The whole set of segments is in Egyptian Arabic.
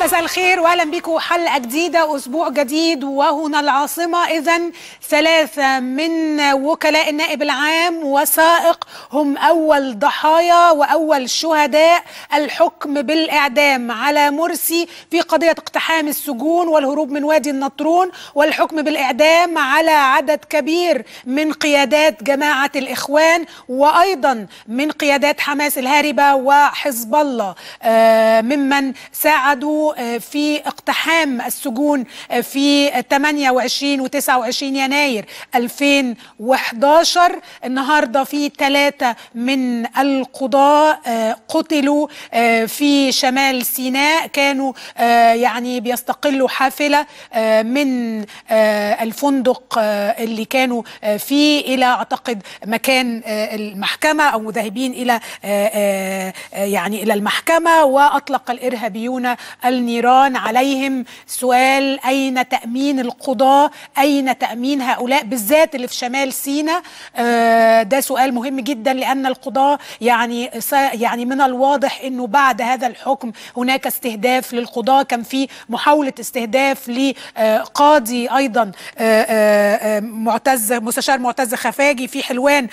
مساء الخير واهلا بكم حلقه جديده اسبوع جديد وهنا العاصمه اذا ثلاثه من وكلاء النائب العام وسائق هم اول ضحايا واول شهداء الحكم بالاعدام على مرسي في قضيه اقتحام السجون والهروب من وادي النطرون والحكم بالاعدام على عدد كبير من قيادات جماعه الاخوان وايضا من قيادات حماس الهاربه وحزب الله آه، ممن ساعدوا في اقتحام السجون في 28 و 29 يناير 2011 النهارده في ثلاثه من القضاة قتلوا في شمال سيناء كانوا يعني بيستقلوا حافله من الفندق اللي كانوا فيه الى اعتقد مكان المحكمه او ذاهبين الى يعني الى المحكمه واطلق الارهابيون النيران عليهم سؤال أين تأمين القضاة أين تأمين هؤلاء بالذات اللي في شمال سيناء آه ده سؤال مهم جدا لأن القضاة يعني يعني من الواضح أنه بعد هذا الحكم هناك استهداف للقضاة كان في محاولة استهداف لقاضي أيضا آه آه معتز مستشار معتز خفاجي في حلوان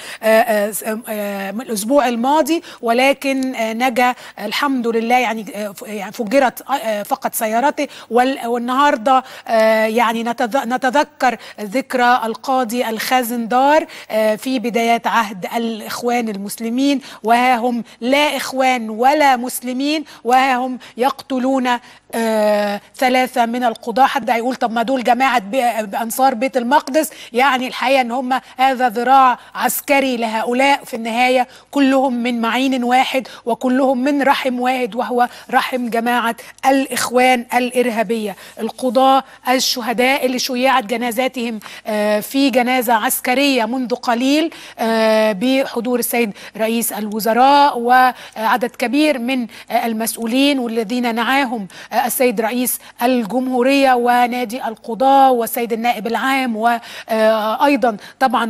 الأسبوع الماضي ولكن نجا الحمد لله يعني فجرت فقد سيارته والنهارده يعني نتذكر ذكرى القاضي الخازندار في بدايات عهد الاخوان المسلمين وها هم لا اخوان ولا مسلمين وها هم يقتلون آه ثلاثة من القضاة حد هيقول طب ما دول جماعة أنصار بيت المقدس يعني الحقيقة أن هم هذا ذراع عسكري لهؤلاء في النهاية كلهم من معين واحد وكلهم من رحم واحد وهو رحم جماعة الإخوان الإرهابية القضاة الشهداء اللي شيعت جنازاتهم آه في جنازة عسكرية منذ قليل آه بحضور السيد رئيس الوزراء وعدد كبير من المسؤولين والذين نعاهم السيد رئيس الجمهورية ونادي القضاة والسيد النائب العام وأيضا طبعا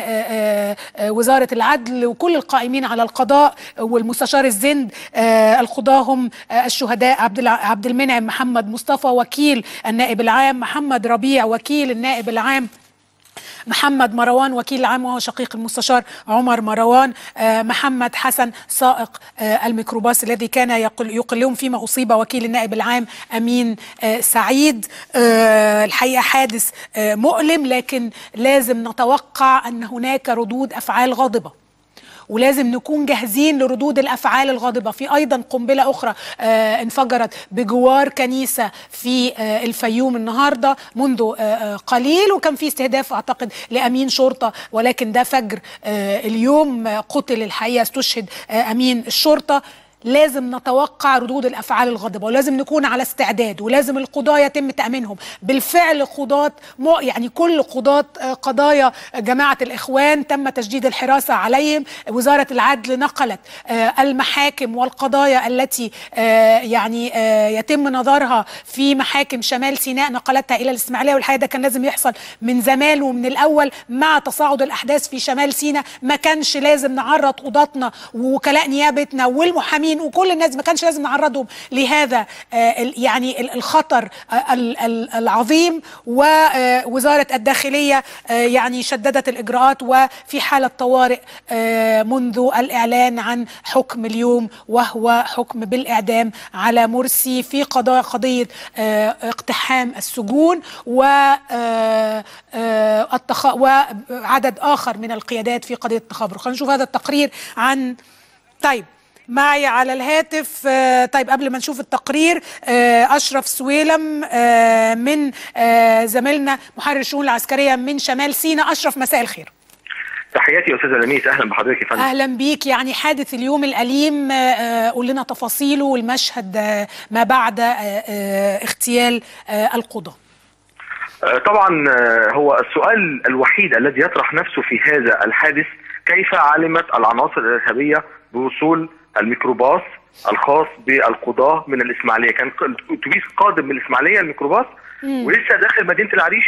ووزارة العدل وكل القائمين على القضاء والمستشار الزند القضاة هم الشهداء عبد عبد المنعم محمد مصطفى وكيل النائب العام محمد ربيع وكيل النائب العام محمد مروان وكيل العام وهو شقيق المستشار عمر مروان آه محمد حسن سائق آه الميكروباص الذي كان يقل يقلهم فيما أصيب وكيل النائب العام أمين آه سعيد الحقيقة حادث مؤلم لكن لازم نتوقع أن هناك ردود أفعال غاضبة ولازم نكون جاهزين لردود الافعال الغاضبه في ايضا قنبله اخرى آه انفجرت بجوار كنيسه في آه الفيوم النهارده منذ آه قليل وكان في استهداف اعتقد لامين شرطه ولكن ده فجر اليوم قتل الحقيقه استشهد امين الشرطه لازم نتوقع ردود الافعال الغاضبه ولازم نكون على استعداد ولازم القضاه يتم تامينهم بالفعل قضاه يعني كل قضاه قضايا جماعه الاخوان تم تشديد الحراسه عليهم وزاره العدل نقلت المحاكم والقضايا التي يعني يتم نظرها في محاكم شمال سيناء نقلتها الى الاسماعيليه والحقيقه ده كان لازم يحصل من زمان ومن الاول مع تصاعد الاحداث في شمال سيناء ما كانش لازم نعرض قضاتنا ووكلاء نيابتنا والمحامين وكل الناس ما كانش لازم نعرضهم لهذا يعني الخطر العظيم ووزارة الداخلية يعني شددت الإجراءات وفي حالة طوارئ منذ الإعلان عن حكم اليوم وهو حكم بالإعدام على مرسي في قضاء قضية اقتحام السجون و وعدد آخر من القيادات في قضية التخابر خلينا نشوف هذا التقرير عن طيب معي على الهاتف طيب قبل ما نشوف التقرير اشرف سويلم من زميلنا محرر الشؤون العسكريه من شمال سيناء اشرف مساء الخير تحياتي يا استاذه لميس اهلا بحضرتك يا فندم اهلا بيك يعني حادث اليوم الاليم قول لنا تفاصيله والمشهد ما بعد اغتيال القضاه طبعا هو السؤال الوحيد الذي يطرح نفسه في هذا الحادث كيف علمت العناصر الارهابيه بوصول الميكروباص الخاص بالقضاه من الاسماعيليه كان اتوبيس قادم من الاسماعيليه الميكروباص ولسه داخل مدينه العريش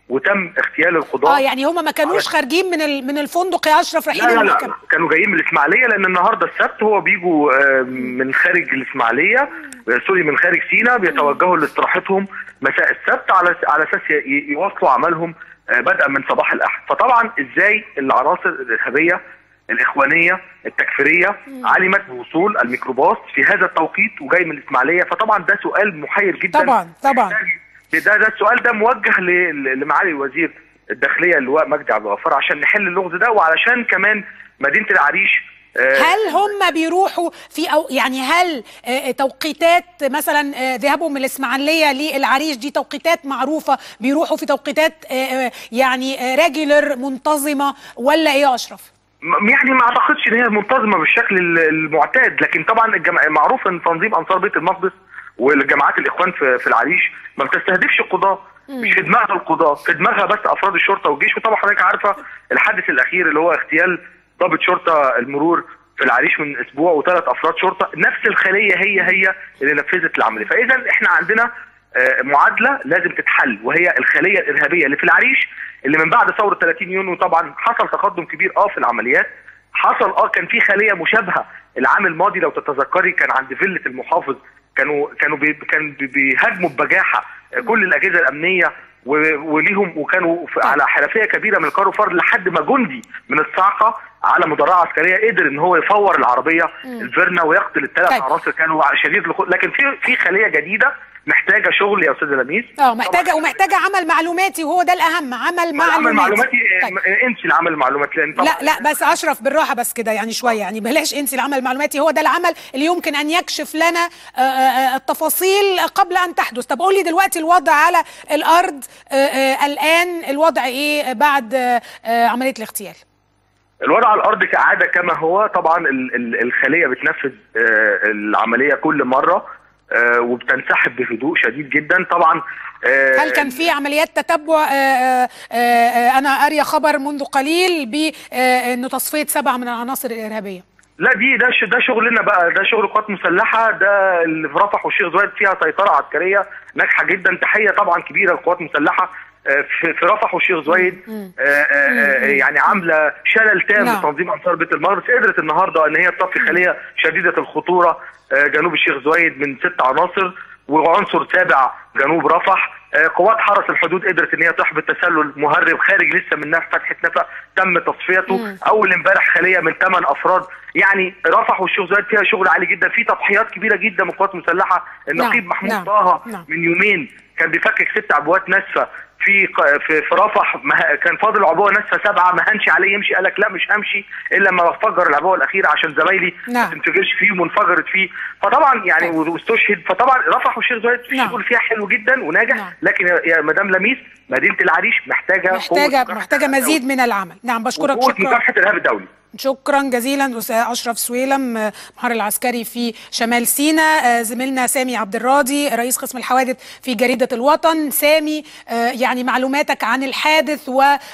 وتم اغتيال القضاه اه يعني هم ما كانوش خارجين من ال- من الفندق يا اشرف رايحين لا لا لا المحكمه كانوا جايين من الاسماعيليه لان النهارده السبت هو بيجوا آه، من خارج الاسماعيليه آه، سوري من خارج سينا بيتوجهوا لاستراحتهم مساء السبت على على اساس ي- ي- يواصلوا عملهم آه، بدءا من صباح الاحد فطبعا ازاي العناصر الارهابيه الاخوانيه التكفيريه علمت بوصول الميكروباص في هذا التوقيت وجاي من الاسماعيليه فطبعا ده سؤال محير جدا طبعا طبعا ده ده السؤال ده موجه ل- لمعالي وزير الداخليه اللواء مجدي عبد الغفار عشان نحل اللغز ده وعلشان كمان مدينه العريش آه، هل هم بيروحوا في أو يعني هل آه، توقيتات مثلا آه، ذهابهم من الاسماعيليه للعريش دي توقيتات معروفه بيروحوا في توقيتات آه، آه، يعني ريجولر منتظمه ولا ايه يا اشرف؟ م- يعني ما اعتقدش ان هي منتظمه بالشكل ال- المعتاد لكن طبعا الجمع... معروف ان تنظيم انصار بيت المقدس والجماعات الاخوان في, في العريش ما بتستهدفش القضاه مش في دماغها القضاه في دماغها بس افراد الشرطه والجيش وطبعا حضرتك عارفه الحادث الاخير اللي هو اغتيال ضابط شرطه المرور في العريش من اسبوع وثلاث افراد شرطه نفس الخليه هي هي اللي نفذت العمليه فاذا احنا عندنا آه، معادله لازم تتحل وهي الخليه الارهابيه اللي في العريش اللي من بعد ثوره 30 يونيو طبعا حصل تقدم كبير اه في العمليات حصل اه كان في خليه مشابهه العام الماضي لو تتذكري كان عند فيله المحافظ كانوا كانوا بي كان بي- بيهاجموا ببجاحه آه، كل الاجهزه الامنيه و- وليهم وكانوا في- على حرفيه كبيره من الكار وفر لحد ما جندي من الصاعقه على مدرعه عسكريه قدر ان هو يفور العربيه الفيرنا ويقتل الثلاث طيب. عناصر كانوا شديد الخ... لكن في في خليه جديده محتاجه شغل يا استاذ لميس اه محتاجه ومحتاجه عمل معلوماتي وهو ده الاهم عمل عمل معلوماتي معلوماتي طيب. آه، انسي العمل المعلوماتي لان طبعا لا لا بس اشرف بالراحه بس كده يعني شويه يعني بلاش انسي العمل المعلوماتي هو ده العمل اللي يمكن ان يكشف لنا آه، آه، التفاصيل قبل ان تحدث طب قول لي دلوقتي الوضع على الارض آه، آه، الان الوضع ايه بعد آه، آه، عمليه الاغتيال الوضع على الارض كعاده كما هو طبعا ال- ال- الخليه بتنفذ آه، العمليه كل مره آه، وبتنسحب بهدوء شديد جدا طبعا آه، هل كان في عمليات تتبع آه، آه، آه، انا قاريه خبر منذ قليل بانه تصفيه سبعه من العناصر الارهابيه لا دي ده ش- ده شغلنا بقى ده شغل قوات مسلحه ده اللي في رفح والشيخ زويد فيها سيطره عسكريه ناجحه جدا تحيه طبعا كبيره للقوات المسلحه آه، في في رفح والشيخ زويد آه، آه، آه، يعني عامله شلل تام نعم. لتنظيم انصار بيت المقدس قدرت النهارده ان هي تصفي خليه شديده الخطوره آه، جنوب الشيخ زويد من ست عناصر وعنصر سابع جنوب رفح آه، قوات حرس الحدود قدرت ان هي تحبط تسلل مهرب خارج لسه من نفس فتحه نفق تم تصفيته اول امبارح خليه من ثمان افراد يعني رفح والشيخ زويد فيها شغل عالي جدا في تضحيات كبيره جدا من القوات المسلحه النقيب نعم، محمود نعم، طه نعم. من يومين كان بيفكك ست عبوات ناسفه في ق- في, في رفح ما- كان فاضل عبوه ناسفه سبعه ما هنش عليه يمشي قال لك لا مش همشي الا لما فجر العبوه الاخيره عشان زمايلي نعم. ما تنفجرش فيه وانفجرت فيه فطبعا يعني طيب. واستشهد فطبعا رفح والشيخ زويد في نعم. شغل فيها حلو جدا وناجح نعم. لكن يا- يا مدام لميس مدينه العريش محتاجه قوة محتاجه مكافحة محتاجه الإرهاب مزيد من العمل نعم بشكرك وقوة شكرا مكافحه الارهاب الدولي شكرا جزيلا استاذ اشرف سويلم آه، محرر العسكري في شمال سيناء آه، زميلنا سامي عبد الراضي رئيس قسم الحوادث في جريده الوطن سامي آه، يعني معلوماتك عن الحادث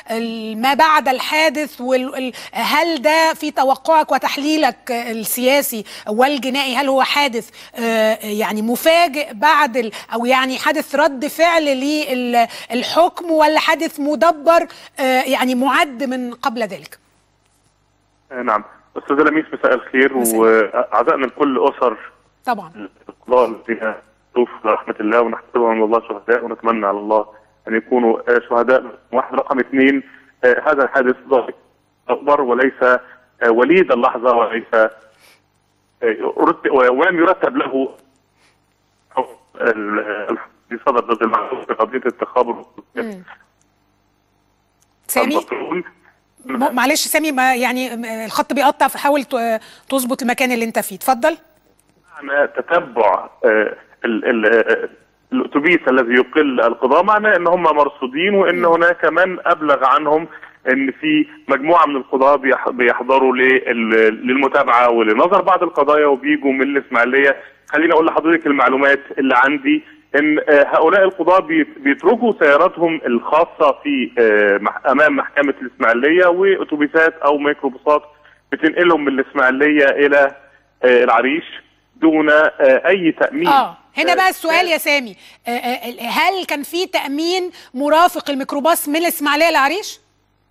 وما بعد الحادث وال- ال- هل ده في توقعك وتحليلك آه، السياسي والجنائي هل هو حادث آه، يعني مفاجئ بعد ال- او يعني حادث رد فعل للحكم ولا حادث مدبر آه، يعني معد من قبل ذلك نعم استاذ لميس مساء الخير مساء. واعزائنا لكل اسر طبعا القضاء الذين توفوا برحمه الله ونحسبهم من الله شهداء ونتمنى على الله ان يكونوا آه، شهداء واحد رقم اثنين آه، هذا الحادث ظاهر اكبر وليس آه، وليد اللحظه وليس آه، رتب- ولم يرتب له ال- ال- صدر ضد المعروف في قضيه التخابر سامي المسؤول م- معلش سامي ما يعني م- الخط بيقطع فحاول ت- تظبط المكان اللي انت فيه اتفضل معنى تتبع آه، ال- ال- آه، الاتوبيس الذي يقل القضاء معناه ان هم مرصودين وان هناك من ابلغ عنهم ان في مجموعه من القضاه بيح- بيحضروا لل- للمتابعه ولنظر بعض القضايا وبيجوا من الاسماعيليه خليني اقول لحضرتك المعلومات اللي عندي ان آه، هؤلاء القضاه بيت- بيتركوا سياراتهم الخاصه في آه، مح- امام محكمه الاسماعيليه واتوبيسات او ميكروباصات بتنقلهم من الاسماعيليه الى آه، العريش دون آه، اي تامين اه هنا بقى السؤال يا سامي آه، آه، هل كان في تامين مرافق الميكروباص من الاسماعيليه لعريش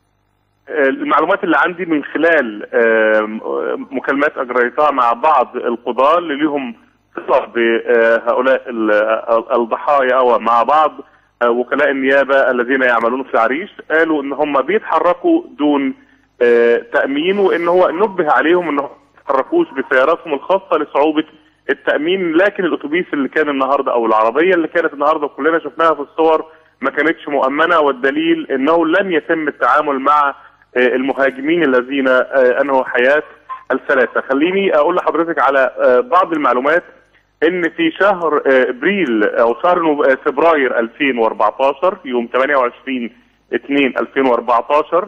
المعلومات اللي عندي من خلال آم، مكالمات اجريتها مع بعض القضاة اللي ليهم صله بهؤلاء ال- الضحايا او مع بعض آه، وكلاء النيابه الذين يعملون في عريش قالوا ان هم بيتحركوا دون آه، تامين وان هو نبه عليهم انهم ما يتحركوش بسياراتهم الخاصه لصعوبه التامين لكن الاتوبيس اللي كان النهارده او العربيه اللي كانت النهارده كلنا شفناها في الصور ما كانتش مؤمنه والدليل انه لم يتم التعامل مع آه، المهاجمين الذين آه، انهوا حياه الثلاثه خليني اقول لحضرتك على آه، بعض المعلومات ان في شهر آه، ابريل او شهر نوف- آه، فبراير 2014 يوم 28 2 2014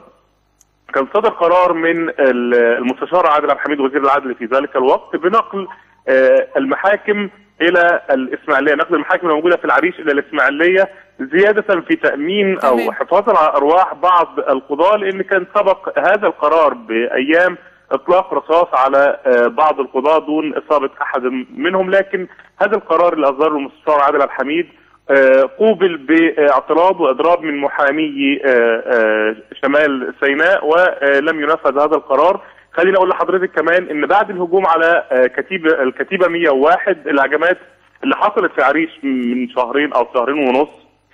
كان صدر قرار من ال- المستشار عادل عبد الحميد وزير العدل في ذلك الوقت بنقل آه، المحاكم الى الاسماعيليه، نقل المحاكم الموجوده في العريش الى الاسماعيليه زياده في تامين تمام. او حفاظا على ارواح بعض القضاه لان كان سبق هذا القرار بايام اطلاق رصاص على آه، بعض القضاه دون اصابه احد منهم لكن هذا القرار اللي اصدره المستشار عادل عبد الحميد آه، قوبل باعتراض واضراب من محامي آه، آه، شمال سيناء ولم ينفذ هذا القرار خليني اقول لحضرتك كمان ان بعد الهجوم على آه، كتيبه الكتيبه 101 الهجمات اللي حصلت في عريش من شهرين او شهرين ونص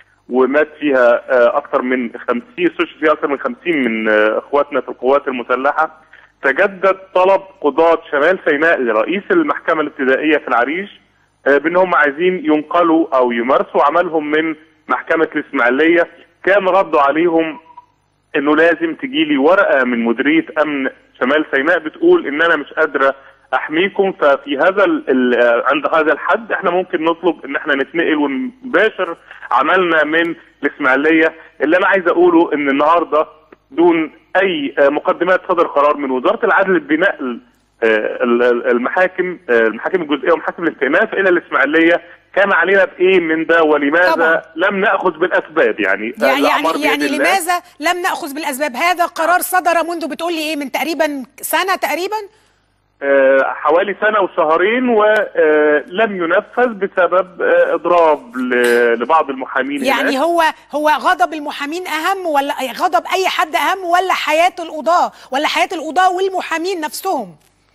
ومات فيها آه، اكثر من 50 استشهد فيها اكثر من 50 من آه، اخواتنا في القوات المسلحه تجدد طلب قضاة شمال سيناء لرئيس المحكمه الابتدائيه في العريش آه، بانهم عايزين ينقلوا او يمارسوا عملهم من محكمه الاسماعيليه كان ردوا عليهم انه لازم تجي لي ورقه من مديريه امن شمال سيناء بتقول ان انا مش قادره احميكم ففي هذا ال ال عند هذا الحد احنا ممكن نطلب ان احنا نتنقل ونباشر عملنا من الاسماعيليه اللي انا عايز اقوله ان النهارده دون اي آه، مقدمات صدر قرار من وزاره العدل بنقل آه، ال- ال- المحاكم آه، المحاكم الجزئيه ومحاكم الاستئناف الى الاسماعيليه كان علينا بايه من ده ولماذا طبعاً. لم ناخذ بالاسباب يعني آه، يعني الأعمار يعني بيد يعني الله. لماذا لم ناخذ بالاسباب هذا قرار صدر منذ بتقول لي ايه من تقريبا سنه تقريبا آه، حوالي سنة وشهرين ولم ينفذ بسبب آه، إضراب ل- لبعض المحامين يعني هناك. هو هو غضب المحامين اهم ولا غضب اي حد اهم ولا حياه القضاه ولا حياه القضاه والمحامين نفسهم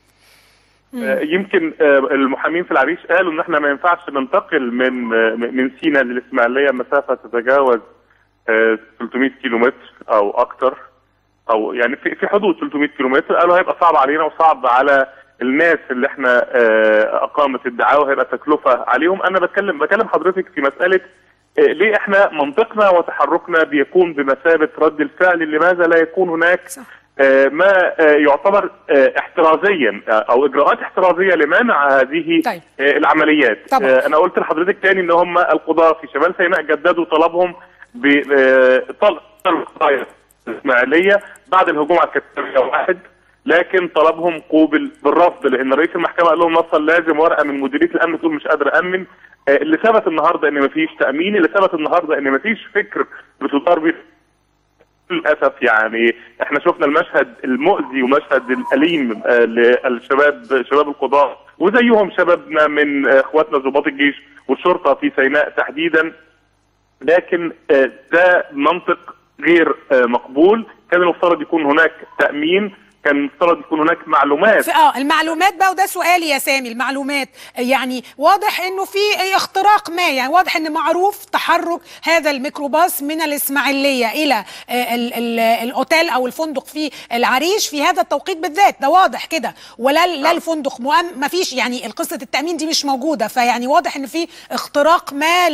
آه، يمكن آه، المحامين في العريش قالوا ان احنا ما ينفعش ننتقل من آه، من سينا للاسماعيليه مسافه تتجاوز آه، 300 كيلو متر او اكثر او يعني في في حدود 300 كيلو متر قالوا هيبقى صعب علينا وصعب على الناس اللي احنا آه، اقامت الدعاوى هيبقى تكلفه عليهم انا بتكلم بكلم حضرتك في مساله آه، ليه احنا منطقنا وتحركنا بيكون بمثابه رد الفعل لماذا لا يكون هناك صح. آه، ما آه، يعتبر آه، احترازيا آه، او اجراءات احترازيه لمنع هذه طيب. آه، العمليات طبعا. آه، انا قلت لحضرتك تاني ان هم القضاه في شمال سيناء جددوا طلبهم بطلب القضايا الاسماعيليه بعد الهجوم على الكتابيه واحد لكن طلبهم قوبل بالرفض لان رئيس المحكمه قال لهم نصا لازم ورقه من مديريه الامن تقول مش قادر امن آه، اللي ثبت النهارده ان مفيش تامين اللي ثبت النهارده ان مفيش فكر بتدار بيه للاسف يعني احنا شفنا المشهد المؤذي ومشهد الاليم آه، للشباب شباب القضاء وزيهم شبابنا من آه، اخواتنا ضباط الجيش والشرطه في سيناء تحديدا لكن آه، ده منطق غير آه، مقبول كان المفترض يكون هناك تامين كان المفترض يكون هناك معلومات في اه المعلومات بقى وده سؤالي يا سامي المعلومات يعني واضح انه في اختراق ما يعني واضح ان معروف تحرك هذا الميكروباص من الاسماعيليه الى آه، ال- ال- الاوتيل او الفندق في العريش في هذا التوقيت بالذات ده واضح كده ولا لا الفندق مؤم ما فيش يعني قصه التامين دي مش موجوده فيعني واضح ان في اختراق ما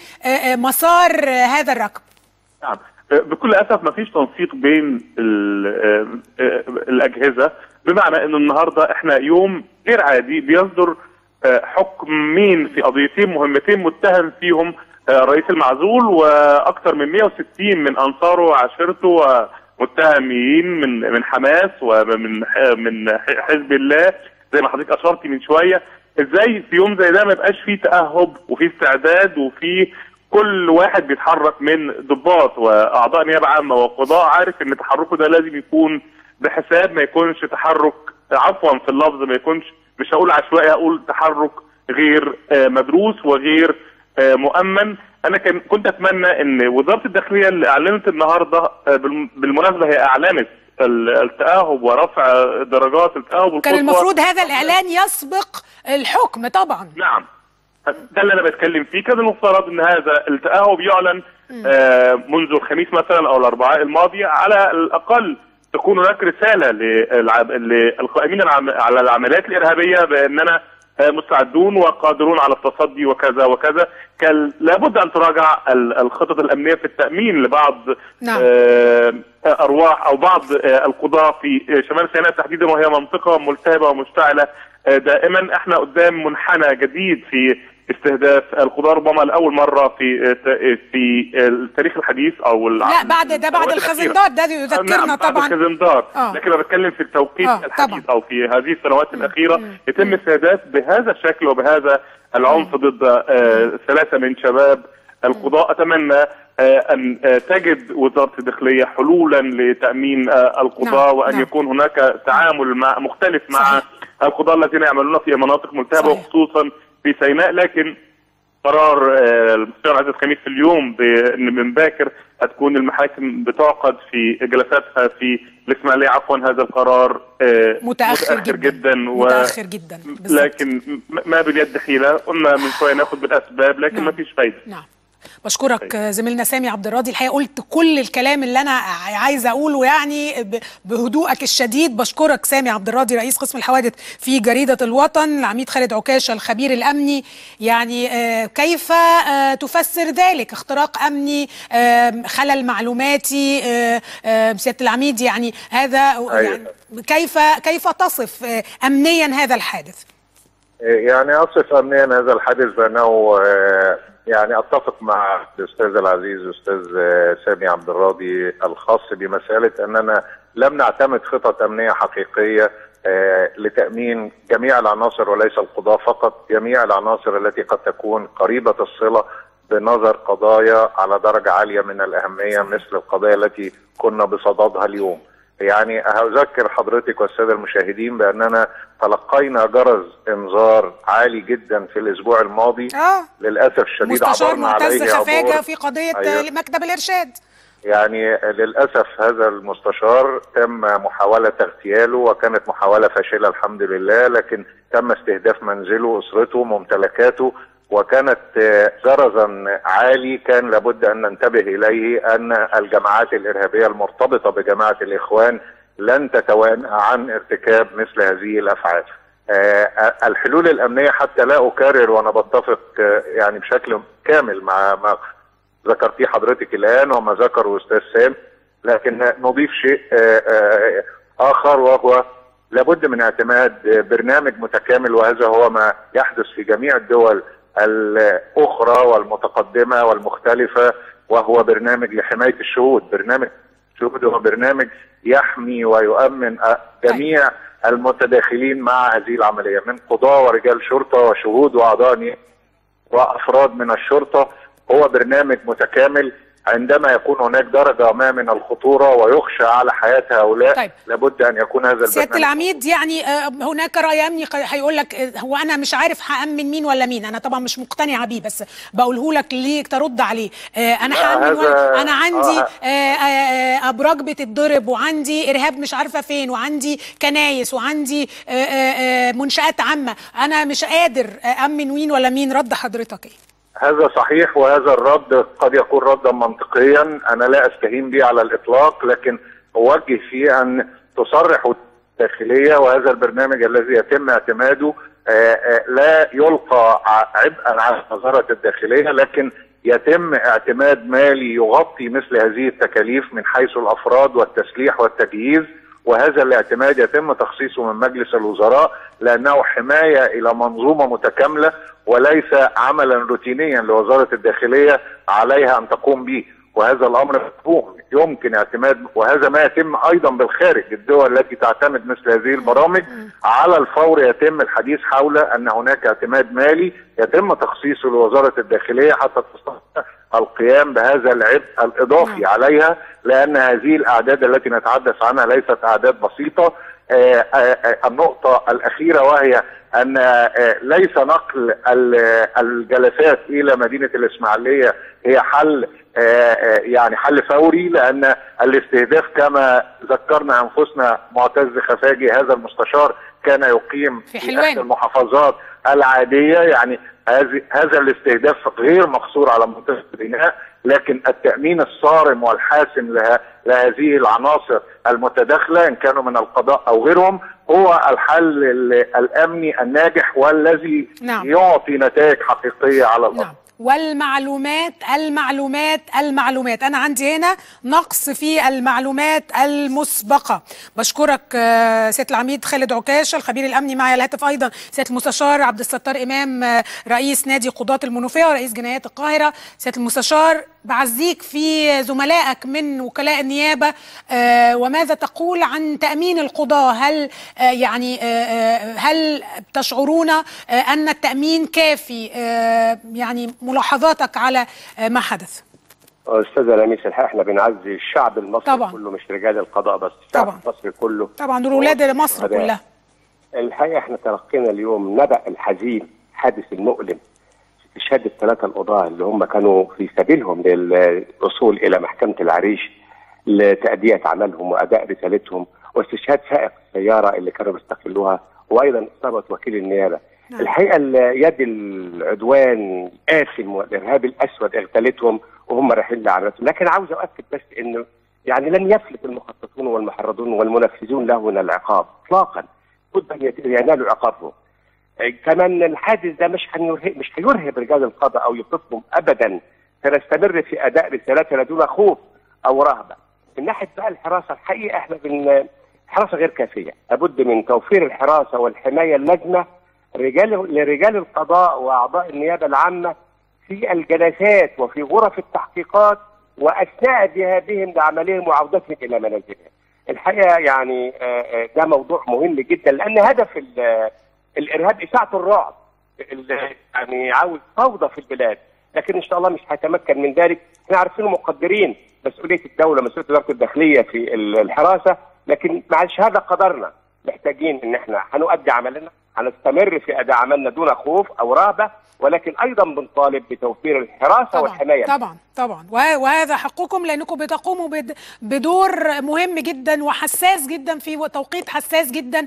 لمسار هذا الركب نعم بكل اسف ما فيش تنسيق بين ال- آه، آه، الاجهزه بمعنى ان النهارده احنا يوم غير عادي بيصدر آه، حكمين في قضيتين مهمتين متهم فيهم آه، الرئيس المعزول واكثر من 160 من انصاره وعشيرته ومتهمين من من حماس ومن ح- من ح- حزب الله زي ما حضرتك اشرتي من شويه ازاي في يوم زي ده ما يبقاش فيه تاهب وفي استعداد وفي كل واحد بيتحرك من ضباط واعضاء نيابه عامه وقضاء عارف ان تحركه ده لازم يكون بحساب ما يكونش تحرك عفوا في اللفظ ما يكونش مش هقول عشوائي هقول تحرك غير آه، مدروس وغير آه، مؤمن انا كان كنت اتمنى ان وزاره الداخليه اللي اعلنت النهارده آه، بالم- بالمناسبه هي اعلنت ال- التاهب ورفع درجات التاهب كان القصوى. المفروض هذا الاعلان يسبق الحكم طبعا نعم ده اللي انا بتكلم فيه كان المفترض ان هذا التاهب يعلن آه منذ الخميس مثلا او الاربعاء الماضي على الاقل تكون هناك رساله للعب- للقائمين العم- على العمليات الارهابيه باننا آه، مستعدون وقادرون على التصدي وكذا وكذا كان لابد ان تراجع ال- الخطط الامنيه في التامين لبعض نعم. آه، ارواح او بعض آه، القضاه في آه، شمال سيناء تحديدا وهي منطقه ملتهبه ومشتعله آه، دائما احنا قدام منحنى جديد في استهداف القضاه ربما لاول مره في آه، ت- في التاريخ الحديث او الع- لا بعد ده بعد السنوات الأخيرة. الخزندار ده يذكرنا نعم طبعا بعد الخزندار آه. لكن انا بتكلم في التوقيت آه، الحديث طبعا. او في هذه السنوات الاخيره يتم استهداف بهذا الشكل وبهذا العنف ضد آه، ثلاثه من شباب القضاء اتمنى آه، ان آه، تجد وزاره الداخليه حلولا لتامين آه، القضاء نعم، وان نعم. يكون هناك تعامل مع مختلف مع صحيح. القضاة الذين يعملون في مناطق ملتهبه صحيح. وخصوصا في سيناء لكن قرار آه، المستشار عزيز خميس في اليوم بان من باكر هتكون المحاكم بتعقد في جلساتها في الاسماعيليه عفوا هذا القرار آه، متاخر, جدا, جدا و... متاخر جدا بالظبط. لكن م- ما باليد حيله قلنا من شويه ناخد بالاسباب لكن نعم. ما فيش فايده نعم بشكرك زميلنا سامي عبد الراضي الحقيقه قلت كل الكلام اللي انا عايزه اقوله يعني ب- بهدوءك الشديد بشكرك سامي عبد الراضي رئيس قسم الحوادث في جريده الوطن العميد خالد عكاشه الخبير الامني يعني آه، كيف آه، تفسر ذلك اختراق امني آه، خلل معلوماتي آه، آه، سياده العميد يعني هذا يعني كيف كيف تصف آه، امنيا هذا الحادث يعني اصف امنيا هذا الحادث بانه آه، يعني اتفق مع الاستاذ العزيز الاستاذ آه، سامي عبد الراضي الخاص بمساله اننا لم نعتمد خطط امنيه حقيقيه آه، لتامين جميع العناصر وليس القضاه فقط جميع العناصر التي قد تكون قريبه الصله بنظر قضايا على درجه عاليه من الاهميه مثل القضايا التي كنا بصددها اليوم. يعني اذكر حضرتك والساده المشاهدين باننا تلقينا جرس انذار عالي جدا في الاسبوع الماضي اه للاسف الشديد مستشار عبرنا معتز عليه خفاجه عبور في قضيه أيوة. مكتب الارشاد يعني للاسف هذا المستشار تم محاوله اغتياله وكانت محاوله فاشله الحمد لله لكن تم استهداف منزله اسرته ممتلكاته وكانت آه، جرزا عالي كان لابد ان ننتبه اليه ان الجماعات الارهابيه المرتبطه بجماعه الاخوان لن تتوانى عن ارتكاب مثل هذه الافعال. آه، الحلول الامنيه حتى لا اكرر وانا بتفق آه، يعني بشكل كامل مع ما ذكرتيه حضرتك الان وما ذكره استاذ سام لكن نضيف شيء آه، آه، اخر وهو لابد من اعتماد آه، برنامج متكامل وهذا هو ما يحدث في جميع الدول الاخرى والمتقدمه والمختلفه وهو برنامج لحمايه الشهود برنامج الشهود هو برنامج يحمي ويؤمن آه، جميع المتداخلين مع هذه العمليه من قضاه ورجال شرطه وشهود واعضاء نيابة وافراد من الشرطه هو برنامج متكامل عندما يكون هناك درجه ما من الخطوره ويخشى على حياه هؤلاء طيب. لابد ان يكون هذا سياده البرنامج العميد يعني آه، هناك راي امني ق- هيقول لك آه، هو انا مش عارف هامن مين ولا مين انا طبعا مش مقتنعه بيه بس بقوله لك ليك ترد عليه آه، انا لا، هامن هذا- ولا انا عندي آه. آه، آه، آه، ابراج بتتضرب وعندي ارهاب مش عارفه فين وعندي كنايس وعندي آه، آه، آه، منشات عامه انا مش قادر امن مين ولا مين رد حضرتك ايه هذا صحيح وهذا الرد قد يكون ردا منطقيا انا لا استهين به على الاطلاق لكن اوجه فيه ان تصرح الداخليه وهذا البرنامج الذي يتم اعتماده آه، آه، لا يلقى ع- عبئا على وزاره الداخليه لكن يتم اعتماد مالي يغطي مثل هذه التكاليف من حيث الافراد والتسليح والتجهيز وهذا الاعتماد يتم تخصيصه من مجلس الوزراء لانه حمايه الى منظومه متكامله وليس عملا روتينيا لوزاره الداخليه عليها ان تقوم به وهذا الامر مفهوم يمكن اعتماد وهذا ما يتم ايضا بالخارج الدول التي تعتمد مثل هذه البرامج على الفور يتم الحديث حول ان هناك اعتماد مالي يتم تخصيصه لوزاره الداخليه حتى تستطيع القيام بهذا العبء الاضافي عليها لان هذه الاعداد التي نتحدث عنها ليست اعداد بسيطه آه، آه، النقطة الأخيرة وهي أن آه، ليس نقل ال- الجلسات إلى مدينة الإسماعيلية هي حل آه، آه، يعني حل فوري لأن الاستهداف كما ذكرنا أنفسنا معتز خفاجي هذا المستشار كان يقيم في في حلوان. إحدى المحافظات العادية يعني هذه هذا الاستهداف غير مقصور على منطقة البناء لكن التأمين الصارم والحاسم لها لهذه العناصر المتداخلة إن كانوا من القضاء أو غيرهم هو الحل ال- الأمني الناجح والذي نعم. يعطي نتائج حقيقية على الأرض نعم والمعلومات المعلومات المعلومات انا عندي هنا نقص في المعلومات المسبقه بشكرك آه، سياده العميد خالد عكاشه الخبير الامني معي على الهاتف ايضا سياده المستشار عبد الستار امام آه، رئيس نادي قضاه المنوفيه ورئيس جنايات القاهره سياده المستشار بعزيك في زملائك من وكلاء النيابه آه، وماذا تقول عن تامين القضاه هل آه، يعني آه، آه، هل تشعرون آه، ان التامين كافي آه، يعني ملاحظاتك على آه، ما حدث استاذ لميس الحقيقه احنا بنعزي الشعب المصري طبعا. كله مش رجال القضاء بس الشعب طبعا. المصري كله طبعا دول ولاد مصر الشهداء. كلها الحقيقه احنا تلقينا اليوم نبأ الحزين حادث المؤلم في شهاده الثلاثه القضاه اللي هم كانوا في سبيلهم للوصول الى محكمه العريش لتأدية عملهم وأداء رسالتهم واستشهاد سائق السيارة اللي كانوا بيستقلوها وأيضا إصابة وكيل النيابة نعم. الحقيقة ال- يد العدوان الآثم والإرهاب الأسود اغتالتهم وهم رايحين لعملتهم لكن عاوز أؤكد بس إنه يعني لن يفلت المخططون والمحرضون والمنفذون له من العقاب إطلاقا بد أن يت- ينالوا عقابهم آه، كمان الحادث ده مش هيرهب مش هيرهب رجال القضاء او يوقفهم ابدا سنستمر في اداء رسالتنا دون خوف او رهبه. من ناحيه بقى الحراسه الحقيقه احنا بن حراسه غير كافيه، لابد من توفير الحراسه والحمايه اللازمه رجال لرجال القضاء واعضاء النيابه العامه في الجلسات وفي غرف التحقيقات واثناء ذهابهم لعملهم وعودتهم الى منازلهم. الحقيقه يعني آه، آه، ده موضوع مهم جدا لان هدف ال- الارهاب اشاعه الرعب ال- يعني عاوز فوضى في البلاد لكن ان شاء الله مش هيتمكن من ذلك احنا عارفين ومقدرين مسؤوليه الدوله مسؤوليه وزاره الداخليه في ال- الحراسه لكن مع الشهاده قدرنا محتاجين ان احنا هنؤدي عملنا هنستمر في اداء عملنا دون خوف او رهبه ولكن ايضا بنطالب بتوفير الحراسه طبعا والحمايه طبعا طبعا وه- وهذا حقكم لانكم بتقوموا بد- بدور مهم جدا وحساس جدا في توقيت حساس جدا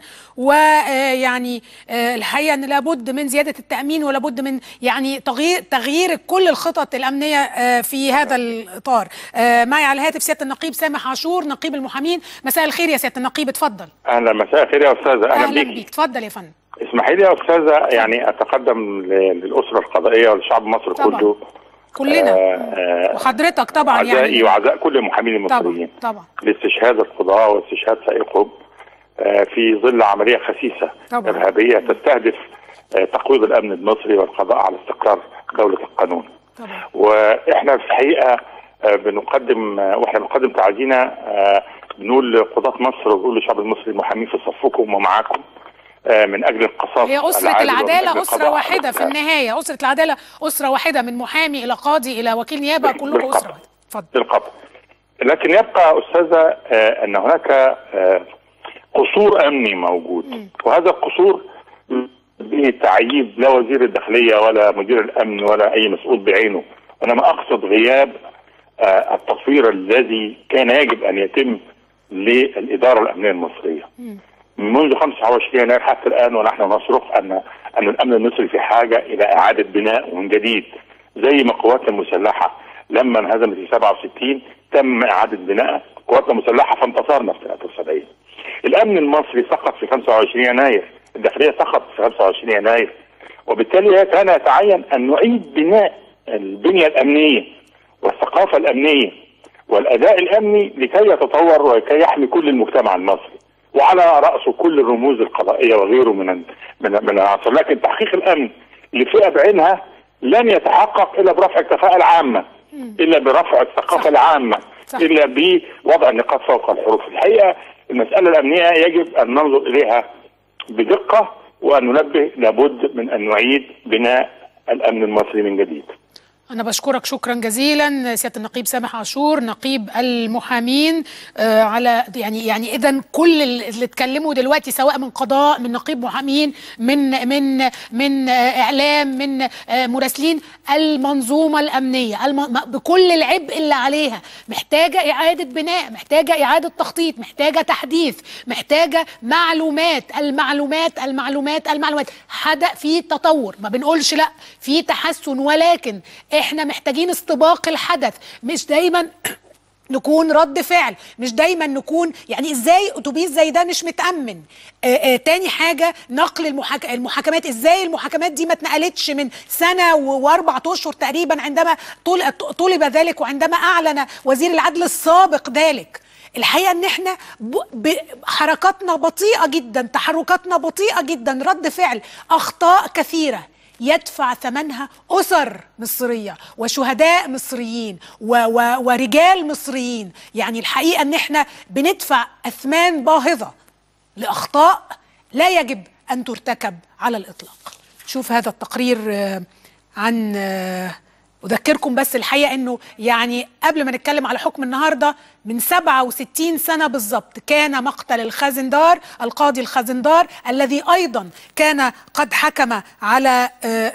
ويعني الحقيقه ان لابد من زياده التامين ولابد من يعني تغيير تغيير كل الخطط الامنيه آه، في هذا الاطار آه، معي على الهاتف سياده النقيب سامح عاشور نقيب المحامين مساء الخير يا سياده النقيب اتفضل اهلا مساء الخير يا استاذه اهلا, اهلا بيكي بيك اتفضل يا فندم اسمحي لي يا استاذه يعني اتقدم ل- للاسره القضائيه ولشعب مصر طبعا. كله كلنا آه، وحضرتك طبعا عزائي يعني وعزاء كل المحامين طبعا المصريين طبعا لاستشهاد القضاة واستشهاد سائقهم آه، في ظل عملية خسيسة طبعا. إرهابية تستهدف آه، تقويض الأمن المصري والقضاء على استقرار دولة القانون طبعا واحنا في الحقيقه آه، بنقدم آه، واحنا بنقدم تعزينا آه، بنقول لقضاة مصر وبنقول للشعب المصري المحامين في صفكم ومعاكم آه، من اجل القصاص هي أسرة العادل ومن العدالة أجل أسرة القضاء واحدة في على- النهاية أسرة العدالة أسرة واحدة من محامي إلى قاضي إلى وكيل نيابة كلكم بالقطع. أسرة واحدة اتفضل بالقطع لكن يبقى استاذه آه، ان هناك آه، قصور امني موجود وهذا القصور بتعييب لا وزير الداخليه ولا مدير الامن ولا اي مسؤول بعينه وانما اقصد غياب آه، التطوير الذي كان يجب ان يتم للاداره الامنيه المصريه. منذ 25 يناير حتى الان ونحن نصرخ ان ان الامن المصري في حاجه الى اعاده بناء من جديد زي ما قواتنا المسلحه لما انهزمت في 67 تم اعاده بناء قواتنا المسلحه فانتصرنا في 73 الامن المصري سقط في 25 يناير الداخليه سقط في 25 يناير وبالتالي كان يتعين ان نعيد بناء البنيه الامنيه والثقافه الامنيه والاداء الامني لكي يتطور ولكي يحمي كل المجتمع المصري وعلى راسه كل الرموز القضائيه وغيره من ال- من من العناصر لكن تحقيق الامن لفئه بعينها لن يتحقق الا برفع الكفاءه العامه الا برفع الثقافه صح. العامه صح. الا بوضع النقاط فوق الحروف الحقيقه المساله الامنيه يجب ان ننظر اليها بدقه وان ننبه لابد من ان نعيد بناء الامن المصري من جديد أنا بشكرك شكرا جزيلا سيادة النقيب سامح عاشور نقيب المحامين آه على يعني يعني إذا كل اللي اتكلموا دلوقتي سواء من قضاء من نقيب محامين من من من آه إعلام من آه مراسلين المنظومة الأمنية الم... بكل العبء اللي عليها محتاجة إعادة بناء محتاجة إعادة تخطيط محتاجة تحديث محتاجة معلومات المعلومات المعلومات المعلومات حدا في تطور ما بنقولش لا في تحسن ولكن احنا محتاجين استباق الحدث مش دايما نكون رد فعل مش دايما نكون يعني ازاي اتوبيس زي ده مش متامن آآ آآ تاني حاجه نقل المحاك... المحاكمات ازاي المحاكمات دي ما اتنقلتش من سنه و... واربع اشهر تقريبا عندما طل... طلب ذلك وعندما اعلن وزير العدل السابق ذلك الحقيقه ان احنا ب... ب... حركاتنا بطيئه جدا تحركاتنا بطيئه جدا رد فعل اخطاء كثيره يدفع ثمنها أسر مصرية وشهداء مصريين و و ورجال مصريين يعني الحقيقة أن احنا بندفع أثمان باهظة لأخطاء لا يجب أن ترتكب على الإطلاق شوف هذا التقرير عن أذكركم بس الحقيقة أنه يعني قبل ما نتكلم على حكم النهاردة من 67 سنة بالضبط كان مقتل الخازندار القاضي الخازندار الذي أيضا كان قد حكم على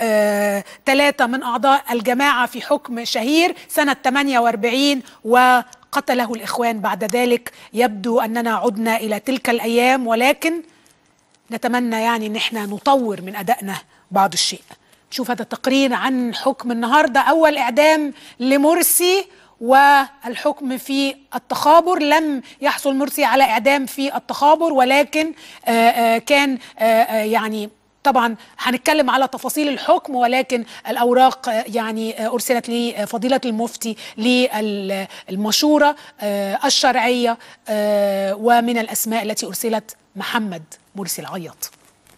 ثلاثة من أعضاء الجماعة في حكم شهير سنة 48 و قتله الإخوان بعد ذلك يبدو أننا عدنا إلى تلك الأيام ولكن نتمنى يعني أن احنا نطور من أدائنا بعض الشيء شوف هذا التقرير عن حكم النهارده اول اعدام لمرسي والحكم في التخابر لم يحصل مرسي على اعدام في التخابر ولكن آآ آآ كان آآ يعني طبعا هنتكلم على تفاصيل الحكم ولكن الاوراق يعني ارسلت لفضيله المفتي للمشوره الشرعيه ومن الاسماء التي ارسلت محمد مرسي العياط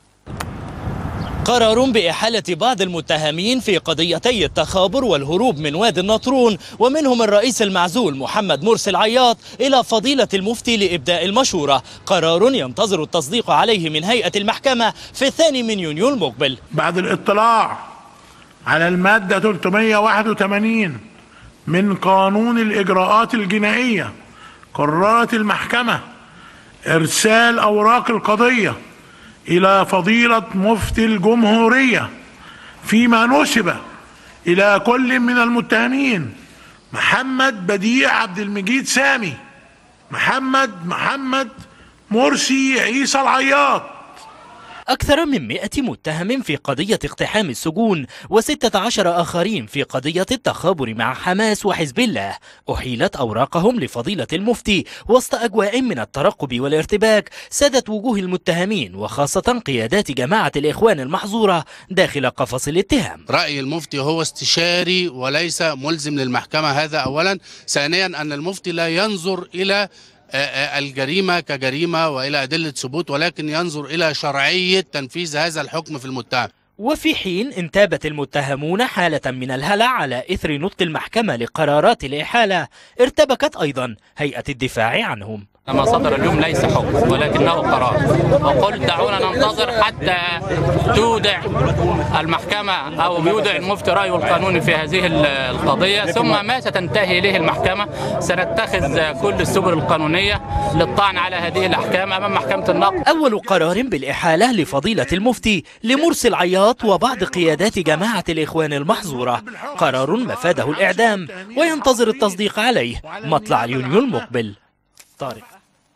قرار بإحالة بعض المتهمين في قضيتي التخابر والهروب من وادي النطرون ومنهم الرئيس المعزول محمد مرسي العياط إلى فضيلة المفتي لإبداء المشورة قرار ينتظر التصديق عليه من هيئة المحكمة في الثاني من يونيو المقبل بعد الاطلاع على المادة 381 من قانون الإجراءات الجنائية قررت المحكمة إرسال أوراق القضية إلى فضيلة مفتي الجمهورية فيما نسب إلى كل من المتهمين محمد بديع عبد المجيد سامي محمد محمد مرسي عيسى العياط أكثر من 100 متهم في قضية اقتحام السجون و16 آخرين في قضية التخابر مع حماس وحزب الله أحيلت أوراقهم لفضيلة المفتي وسط أجواء من الترقب والارتباك سادت وجوه المتهمين وخاصة قيادات جماعة الإخوان المحظورة داخل قفص الاتهام رأي المفتي هو استشاري وليس ملزم للمحكمة هذا أولا ثانيا أن المفتي لا ينظر إلى الجريمة كجريمة وإلى أدلة ثبوت ولكن ينظر إلى شرعية تنفيذ هذا الحكم في المتهم وفي حين انتابت المتهمون حالة من الهلع على إثر نطق المحكمة لقرارات الإحالة ارتبكت أيضا هيئة الدفاع عنهم ما صدر اليوم ليس حكم ولكنه قرار وقلت دعونا ننتظر حتى تودع المحكمة أو يودع المفتي رأيه القانوني في هذه القضية ثم ما ستنتهي إليه المحكمة سنتخذ كل السبل القانونية للطعن على هذه الأحكام أمام محكمة النقد أول قرار بالإحالة لفضيلة المفتي لمرسي العياط وبعض قيادات جماعة الإخوان المحظورة قرار مفاده الإعدام وينتظر التصديق عليه مطلع يونيو المقبل طارق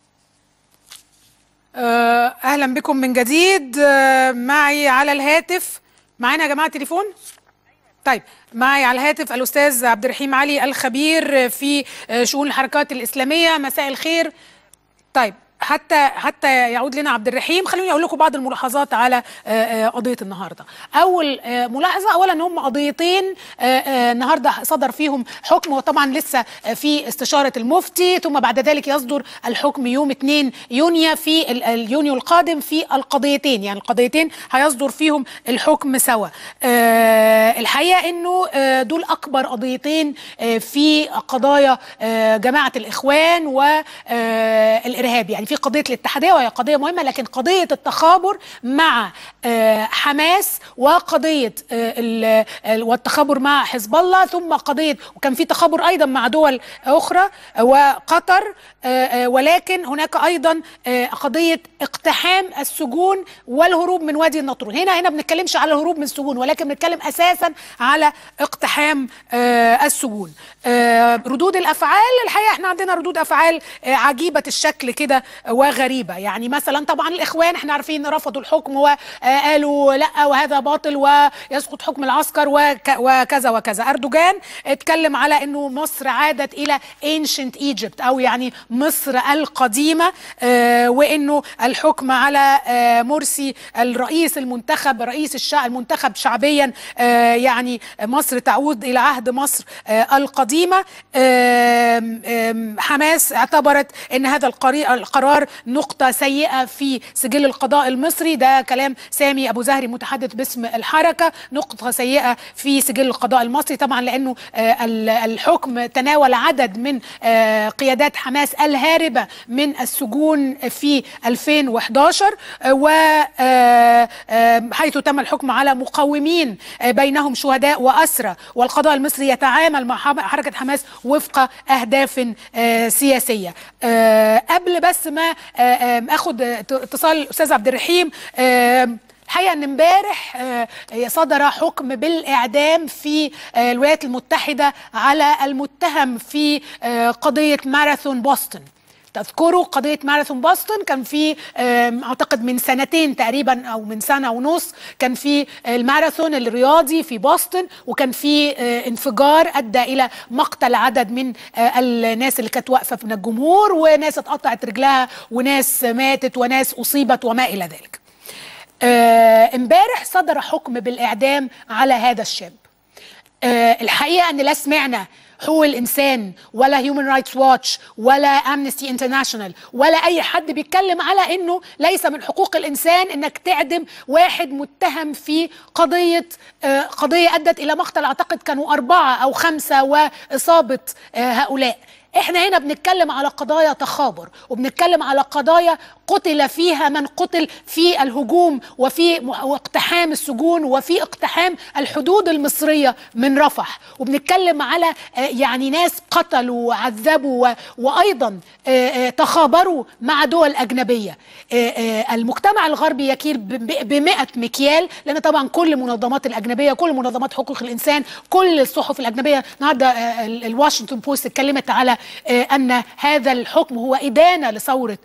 اهلا بكم من جديد معي على الهاتف معانا يا جماعه تليفون طيب معي على الهاتف الاستاذ عبد الرحيم علي الخبير في شؤون الحركات الاسلاميه مساء الخير طيب حتى حتى يعود لنا عبد الرحيم خلوني اقول لكم بعض الملاحظات على قضيه النهارده اول ملاحظه اولا هم قضيتين النهارده صدر فيهم حكم وطبعا لسه في استشاره المفتي ثم بعد ذلك يصدر الحكم يوم 2 يونيو في اليونيو القادم في القضيتين يعني القضيتين هيصدر فيهم الحكم سوا الحقيقه انه دول اكبر قضيتين في قضايا جماعه الاخوان والارهاب يعني في قضيه الاتحاديه وهي قضيه مهمه لكن قضيه التخابر مع آه، حماس وقضيه آه، ال- ال- والتخابر مع حزب الله ثم قضيه وكان في تخابر ايضا مع دول اخرى آه، وقطر آه، آه، ولكن هناك ايضا آه، قضيه اقتحام السجون والهروب من وادي النطرون هنا هنا بنتكلمش على الهروب من السجون ولكن بنتكلم اساسا على اقتحام آه، السجون آه، ردود الافعال الحقيقه احنا عندنا ردود افعال آه، عجيبه الشكل كده وغريبه يعني مثلا طبعا الاخوان احنا عارفين رفضوا الحكم وقالوا لا وهذا باطل ويسقط حكم العسكر وك وكذا وكذا اردوغان اتكلم على انه مصر عادت الى ancient Egypt او يعني مصر القديمه آه، وانه الحكم على آه، مرسي الرئيس المنتخب رئيس الشعب المنتخب شعبيا آه، يعني مصر تعود الى عهد مصر آه، القديمه آم، آم، حماس اعتبرت ان هذا القري- القرار نقطه سيئه في سجل القضاء المصري ده كلام سامي ابو زهري متحدث باسم الحركه نقطه سيئه في سجل القضاء المصري طبعا لانه آه، ال- الحكم تناول عدد من آه، قيادات حماس الهاربه من السجون في 2011 وحيث تم الحكم على مقاومين آه، بينهم شهداء واسرى والقضاء المصري يتعامل مع حم- حركه حماس وفق اهداف آه، سياسيه آه، قبل بس ما آه، آه، اخد اتصال الاستاذ عبد الرحيم آه، الحقيقه ان امبارح آه، صدر حكم بالاعدام في آه، الولايات المتحده على المتهم في آه، قضيه ماراثون بوسطن تذكروا قضية ماراثون بوسطن كان في آم، أعتقد من سنتين تقريبا أو من سنة ونص كان في الماراثون الرياضي في بوسطن وكان في آه، انفجار أدى إلى مقتل عدد من آه، الناس اللي كانت واقفة من الجمهور وناس اتقطعت رجلها وناس ماتت وناس أصيبت وما إلى ذلك آه، امبارح صدر حكم بالإعدام على هذا الشاب آه، الحقيقه ان لا سمعنا حقوق الانسان ولا هيومن رايتس واتش ولا امنستي انترناشونال ولا اي حد بيتكلم على انه ليس من حقوق الانسان انك تعدم واحد متهم في قضيه آه، قضيه ادت الى مقتل اعتقد كانوا اربعه او خمسه واصابه آه، هؤلاء احنا هنا بنتكلم على قضايا تخابر وبنتكلم على قضايا قتل فيها من قتل في الهجوم وفي م- واقتحام السجون وفي اقتحام الحدود المصرية من رفح وبنتكلم على آه، يعني ناس قتلوا وعذبوا و- وأيضا آه، آه، تخابروا مع دول أجنبية آه، آه، المجتمع الغربي يكيل ب 100 مكيال لأن طبعا كل المنظمات الأجنبية كل منظمات حقوق الإنسان كل الصحف الأجنبية النهاردة آه، ال- الواشنطن بوست اتكلمت على آه، أن هذا الحكم هو إدانة لثورة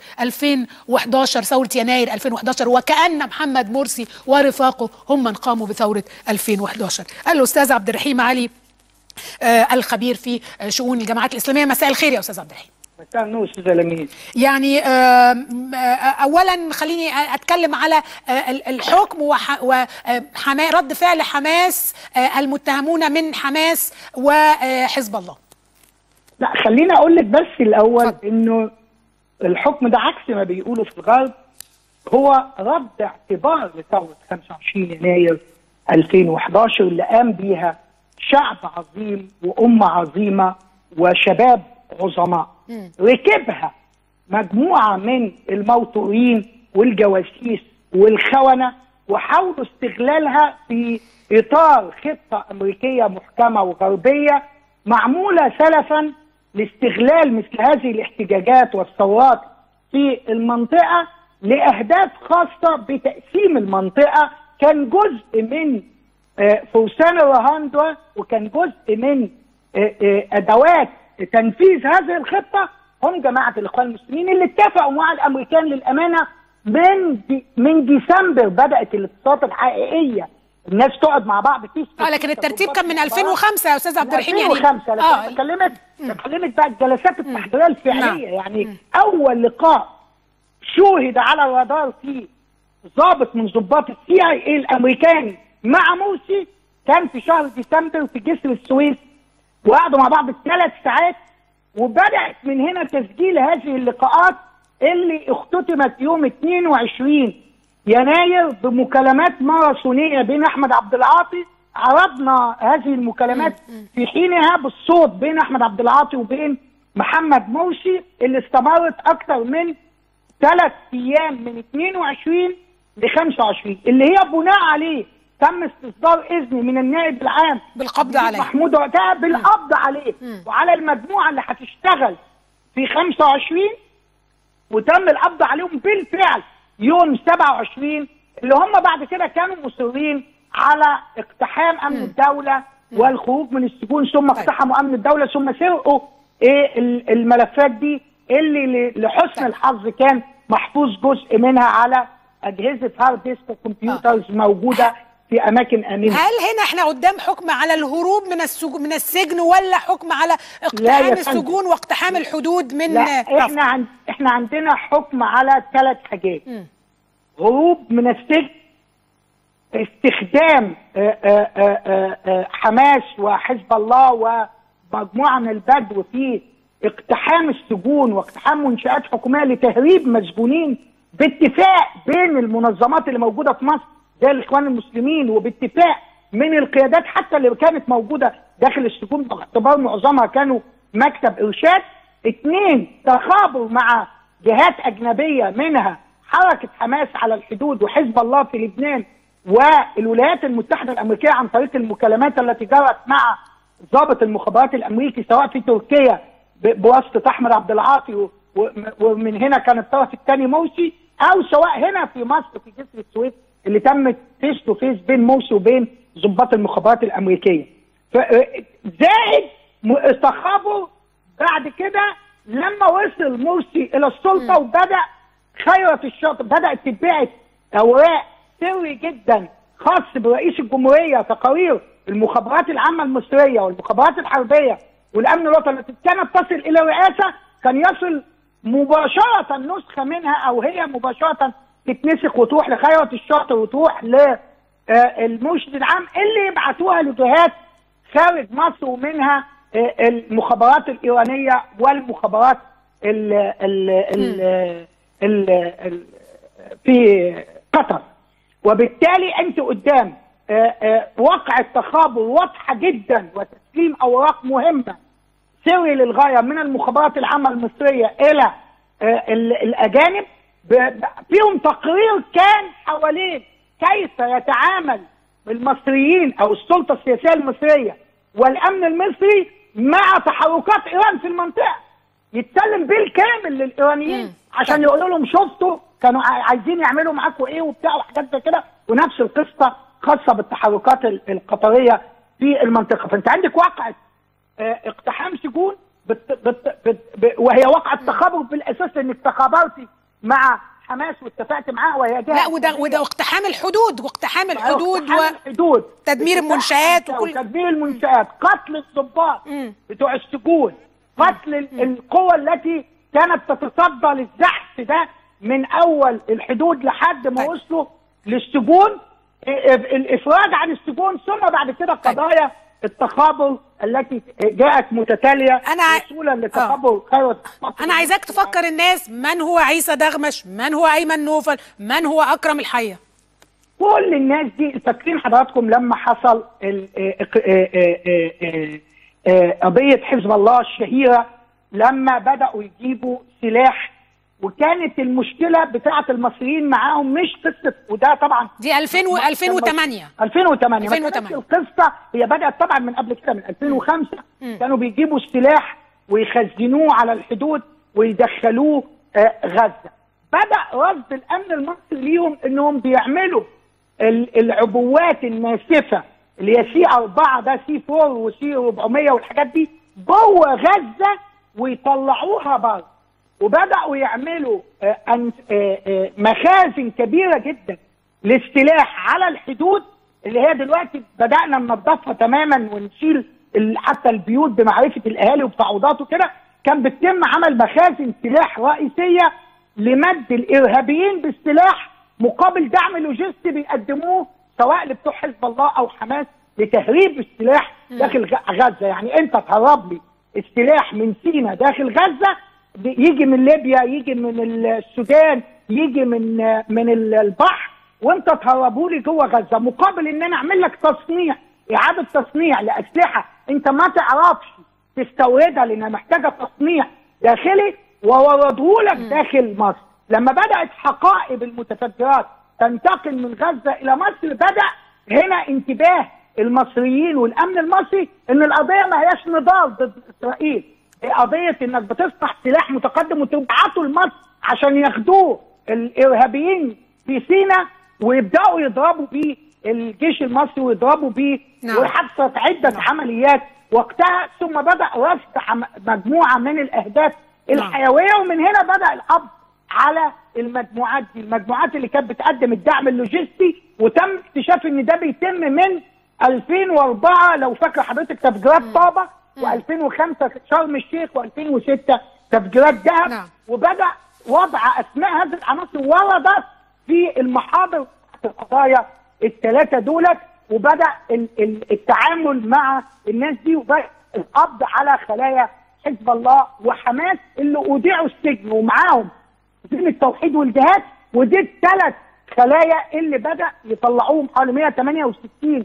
2011 ثورة يناير 2011 وكأن محمد مرسي ورفاقه هم من قاموا بثورة 2011 الأستاذ عبد الرحيم علي آه، الخبير في آه، شؤون الجماعات الإسلامية مساء الخير يا أستاذ عبد الرحيم مساء النور استاذ لمين يعني آم، آه، اولا خليني اتكلم على آه، ال- الحكم وحما رد فعل حماس آه، المتهمون من حماس وحزب الله لا خليني اقول لك بس الاول انه الحكم ده عكس ما بيقولوا في الغرب هو رد اعتبار لثوره 25 يناير 2011 اللي قام بيها شعب عظيم وامه عظيمه وشباب عظماء ركبها مجموعه من الموتورين والجواسيس والخونه وحاولوا استغلالها في اطار خطه امريكيه محكمه وغربيه معموله سلفا لاستغلال مثل هذه الاحتجاجات والثورات في المنطقه لاهداف خاصه بتقسيم المنطقه كان جزء من آه، فرسان الرهاندوة وكان جزء من آه، آه، ادوات تنفيذ هذه الخطه هم جماعه الاخوان المسلمين اللي اتفقوا مع الامريكان للامانه من دي من ديسمبر بدات الاتصالات الحقيقيه الناس تقعد مع بعض تسكت اه لكن الترتيب كان من 2005 يا استاذ عبد الرحيم يعني 2005 لكن اه انا بكلمك بكلمك بقى الجلسات التحضيريه الفعليه نعم. يعني اول لقاء شوهد على الرادار فيه ضابط من ضباط السي اي اي الامريكاني مع مرسي كان في شهر ديسمبر في جسر السويس وقعدوا مع بعض ثلاث ساعات وبدات من هنا تسجيل هذه اللقاءات اللي اختتمت يوم 22 يناير بمكالمات ماراثونيه بين احمد عبد العاطي عرضنا هذه المكالمات في حينها بالصوت بين احمد عبد العاطي وبين محمد مرسي اللي استمرت اكثر من ثلاث ايام من 22 ل 25 اللي هي بناء عليه تم استصدار اذن من النائب العام بالقبض عليه محمود وقتها بالقبض عليه وعلى المجموعه اللي هتشتغل في 25 وتم القبض عليهم بالفعل يوم 27 اللي هم بعد كده كانوا مصرين على اقتحام امن الدوله والخروج من السجون ثم اقتحموا امن الدوله ثم سرقوا ايه ال- الملفات دي اللي ل- لحسن الحظ كان محفوظ جزء منها على اجهزه هارد ديسك وكمبيوترز موجوده في اماكن امنه هل هنا احنا قدام حكم على الهروب من السجون من السجن ولا حكم على لا اقتحام يا السجون واقتحام الحدود من لا احنا عن... احنا عندنا حكم على ثلاث حاجات هروب من السجن استخدام آه، آه، آه، آه، حماس وحزب الله ومجموعه من البدو في اقتحام السجون واقتحام منشات حكوميه لتهريب مسجونين باتفاق بين المنظمات اللي موجوده في مصر زي الاخوان المسلمين وباتفاق من القيادات حتى اللي كانت موجوده داخل السجون باعتبار معظمها كانوا مكتب ارشاد اثنين تخابر مع جهات اجنبيه منها حركه حماس على الحدود وحزب الله في لبنان والولايات المتحده الامريكيه عن طريق المكالمات التي جرت مع ضابط المخابرات الامريكي سواء في تركيا ب- بواسطه احمد عبد العاطي و- و- ومن هنا كان الطرف الثاني مرسي او سواء هنا في مصر في جسر السويس اللي تمت فيس تو فيس بين مرسي وبين ضباط المخابرات الامريكيه. ف- زائد م- تخابر بعد كده لما وصل مرسي الى السلطه وبدا خيرة الشاطئ بدات تتبعت اوراق سري جدا خاص برئيس الجمهوريه تقارير المخابرات العامه المصريه والمخابرات الحربيه والامن الوطني التي كانت تصل الى الرئاسه كان يصل مباشره نسخه منها او هي مباشره تتنسخ وتروح لخيرة الشاطئ وتروح للمرشد العام اللي يبعتوها لجهات خارج مصر ومنها آه، المخابرات الايرانيه والمخابرات ال ال ال ال ال في قطر وبالتالي انت قدام آه، آه، وقع تخابر واضحه جدا وتسليم اوراق مهمه سري للغايه من المخابرات العامه المصريه الى آه، ال- الاجانب ب- ب- فيهم تقرير كان حوالين كيف يتعامل المصريين او السلطه السياسيه المصريه والامن المصري مع تحركات ايران في المنطقه يتسلم بالكامل للايرانيين عشان يقولوا لهم شفتوا كانوا ع- عايزين يعملوا معاكم ايه وبتاع وحاجات زي كده ونفس القصه خاصه بالتحركات ال- القطريه في المنطقه فانت عندك واقعه آه، اقتحام سجون بت بت بت ب وهي واقعه تخابر بالاساس انك تخابرتي مع حماس واتفقت معاها وهي جهه لا وده وده اقتحام الحدود واقتحام الحدود اقتحام الحدود تدمير المنشآت وكل تدمير المنشآت قتل الضباط بتوع السجون قتل ال- القوى التي كانت تتصدى للزحف ده من اول الحدود لحد ما وصلوا للسجون ا- ا- الافراج عن السجون ثم بعد كده قضايا التخابر التي جاءت متتاليه أنا وصولا لتخابر خيرة انا عايزاك تفكر الناس من هو عيسى دغمش من هو ايمن نوفل من هو اكرم الحيه كل الناس دي فاكرين حضراتكم لما حصل ال- آه، آه، آه، آه، آه، آه، قضيه حزب الله الشهيره لما بداوا يجيبوا سلاح وكانت المشكله بتاعه المصريين معاهم مش قصه وده طبعا دي 2000 و 2008 2008 ما 2008. كانتش القصه هي بدات طبعا من قبل كده من 2005 كانوا بيجيبوا السلاح ويخزنوه على الحدود ويدخلوه آه، غزه بدا رصد الامن المصري ليهم انهم بيعملوا ال- العبوات الناسفه اللي هي سي 4 ده سي 4 وسي 400 والحاجات دي جوه غزه ويطلعوها بره وبداوا يعملوا آه، أن- آه، آه، مخازن كبيره جدا للسلاح على الحدود اللي هي دلوقتي بدانا ننظفها تماما ونشيل ال- حتى البيوت بمعرفه الاهالي وبتعويضات وكده كان بيتم عمل مخازن سلاح رئيسيه لمد الارهابيين بالسلاح مقابل دعم لوجستي بيقدموه سواء لبتوع حزب الله او حماس لتهريب السلاح داخل غ- غزه يعني انت تهرب لي السلاح من سينا داخل غزه ب- يجي من ليبيا يجي من السودان يجي من من ال- البحر وانت تهربوا لي جوه غزه مقابل ان انا اعمل لك تصنيع اعاده تصنيع لاسلحه انت ما تعرفش تستوردها لانها محتاجه تصنيع داخلي وورده لك داخل مصر لما بدات حقائب المتفجرات تنتقل من غزه الى مصر بدا هنا انتباه المصريين والامن المصري ان القضيه ما هياش نضال ضد اسرائيل هي قضيه انك بتصنع سلاح متقدم وتبعته لمصر عشان ياخدوه الارهابيين في سينا ويبداوا يضربوا بيه الجيش المصري ويضربوا بيه نعم. وحصلت عده عمليات وقتها ثم بدا رفض عم- مجموعه من الاهداف الحيويه ومن هنا بدا القبض على المجموعات دي المجموعات اللي كانت بتقدم الدعم اللوجستي وتم اكتشاف ان ده بيتم من 2004 لو فاكر حضرتك تفجيرات طابه و2005 شرم الشيخ و2006 تفجيرات دهب نعم. وبدا وضع اسماء هذه العناصر وردت في المحاضر القضايا الثلاثه دولت وبدا ال- ال- التعامل مع الناس دي وبدا القبض على خلايا حزب الله وحماس اللي اودعوا السجن ومعاهم دين التوحيد والجهاد ودي الثلاث خلايا اللي بدا يطلعوهم حوالي 168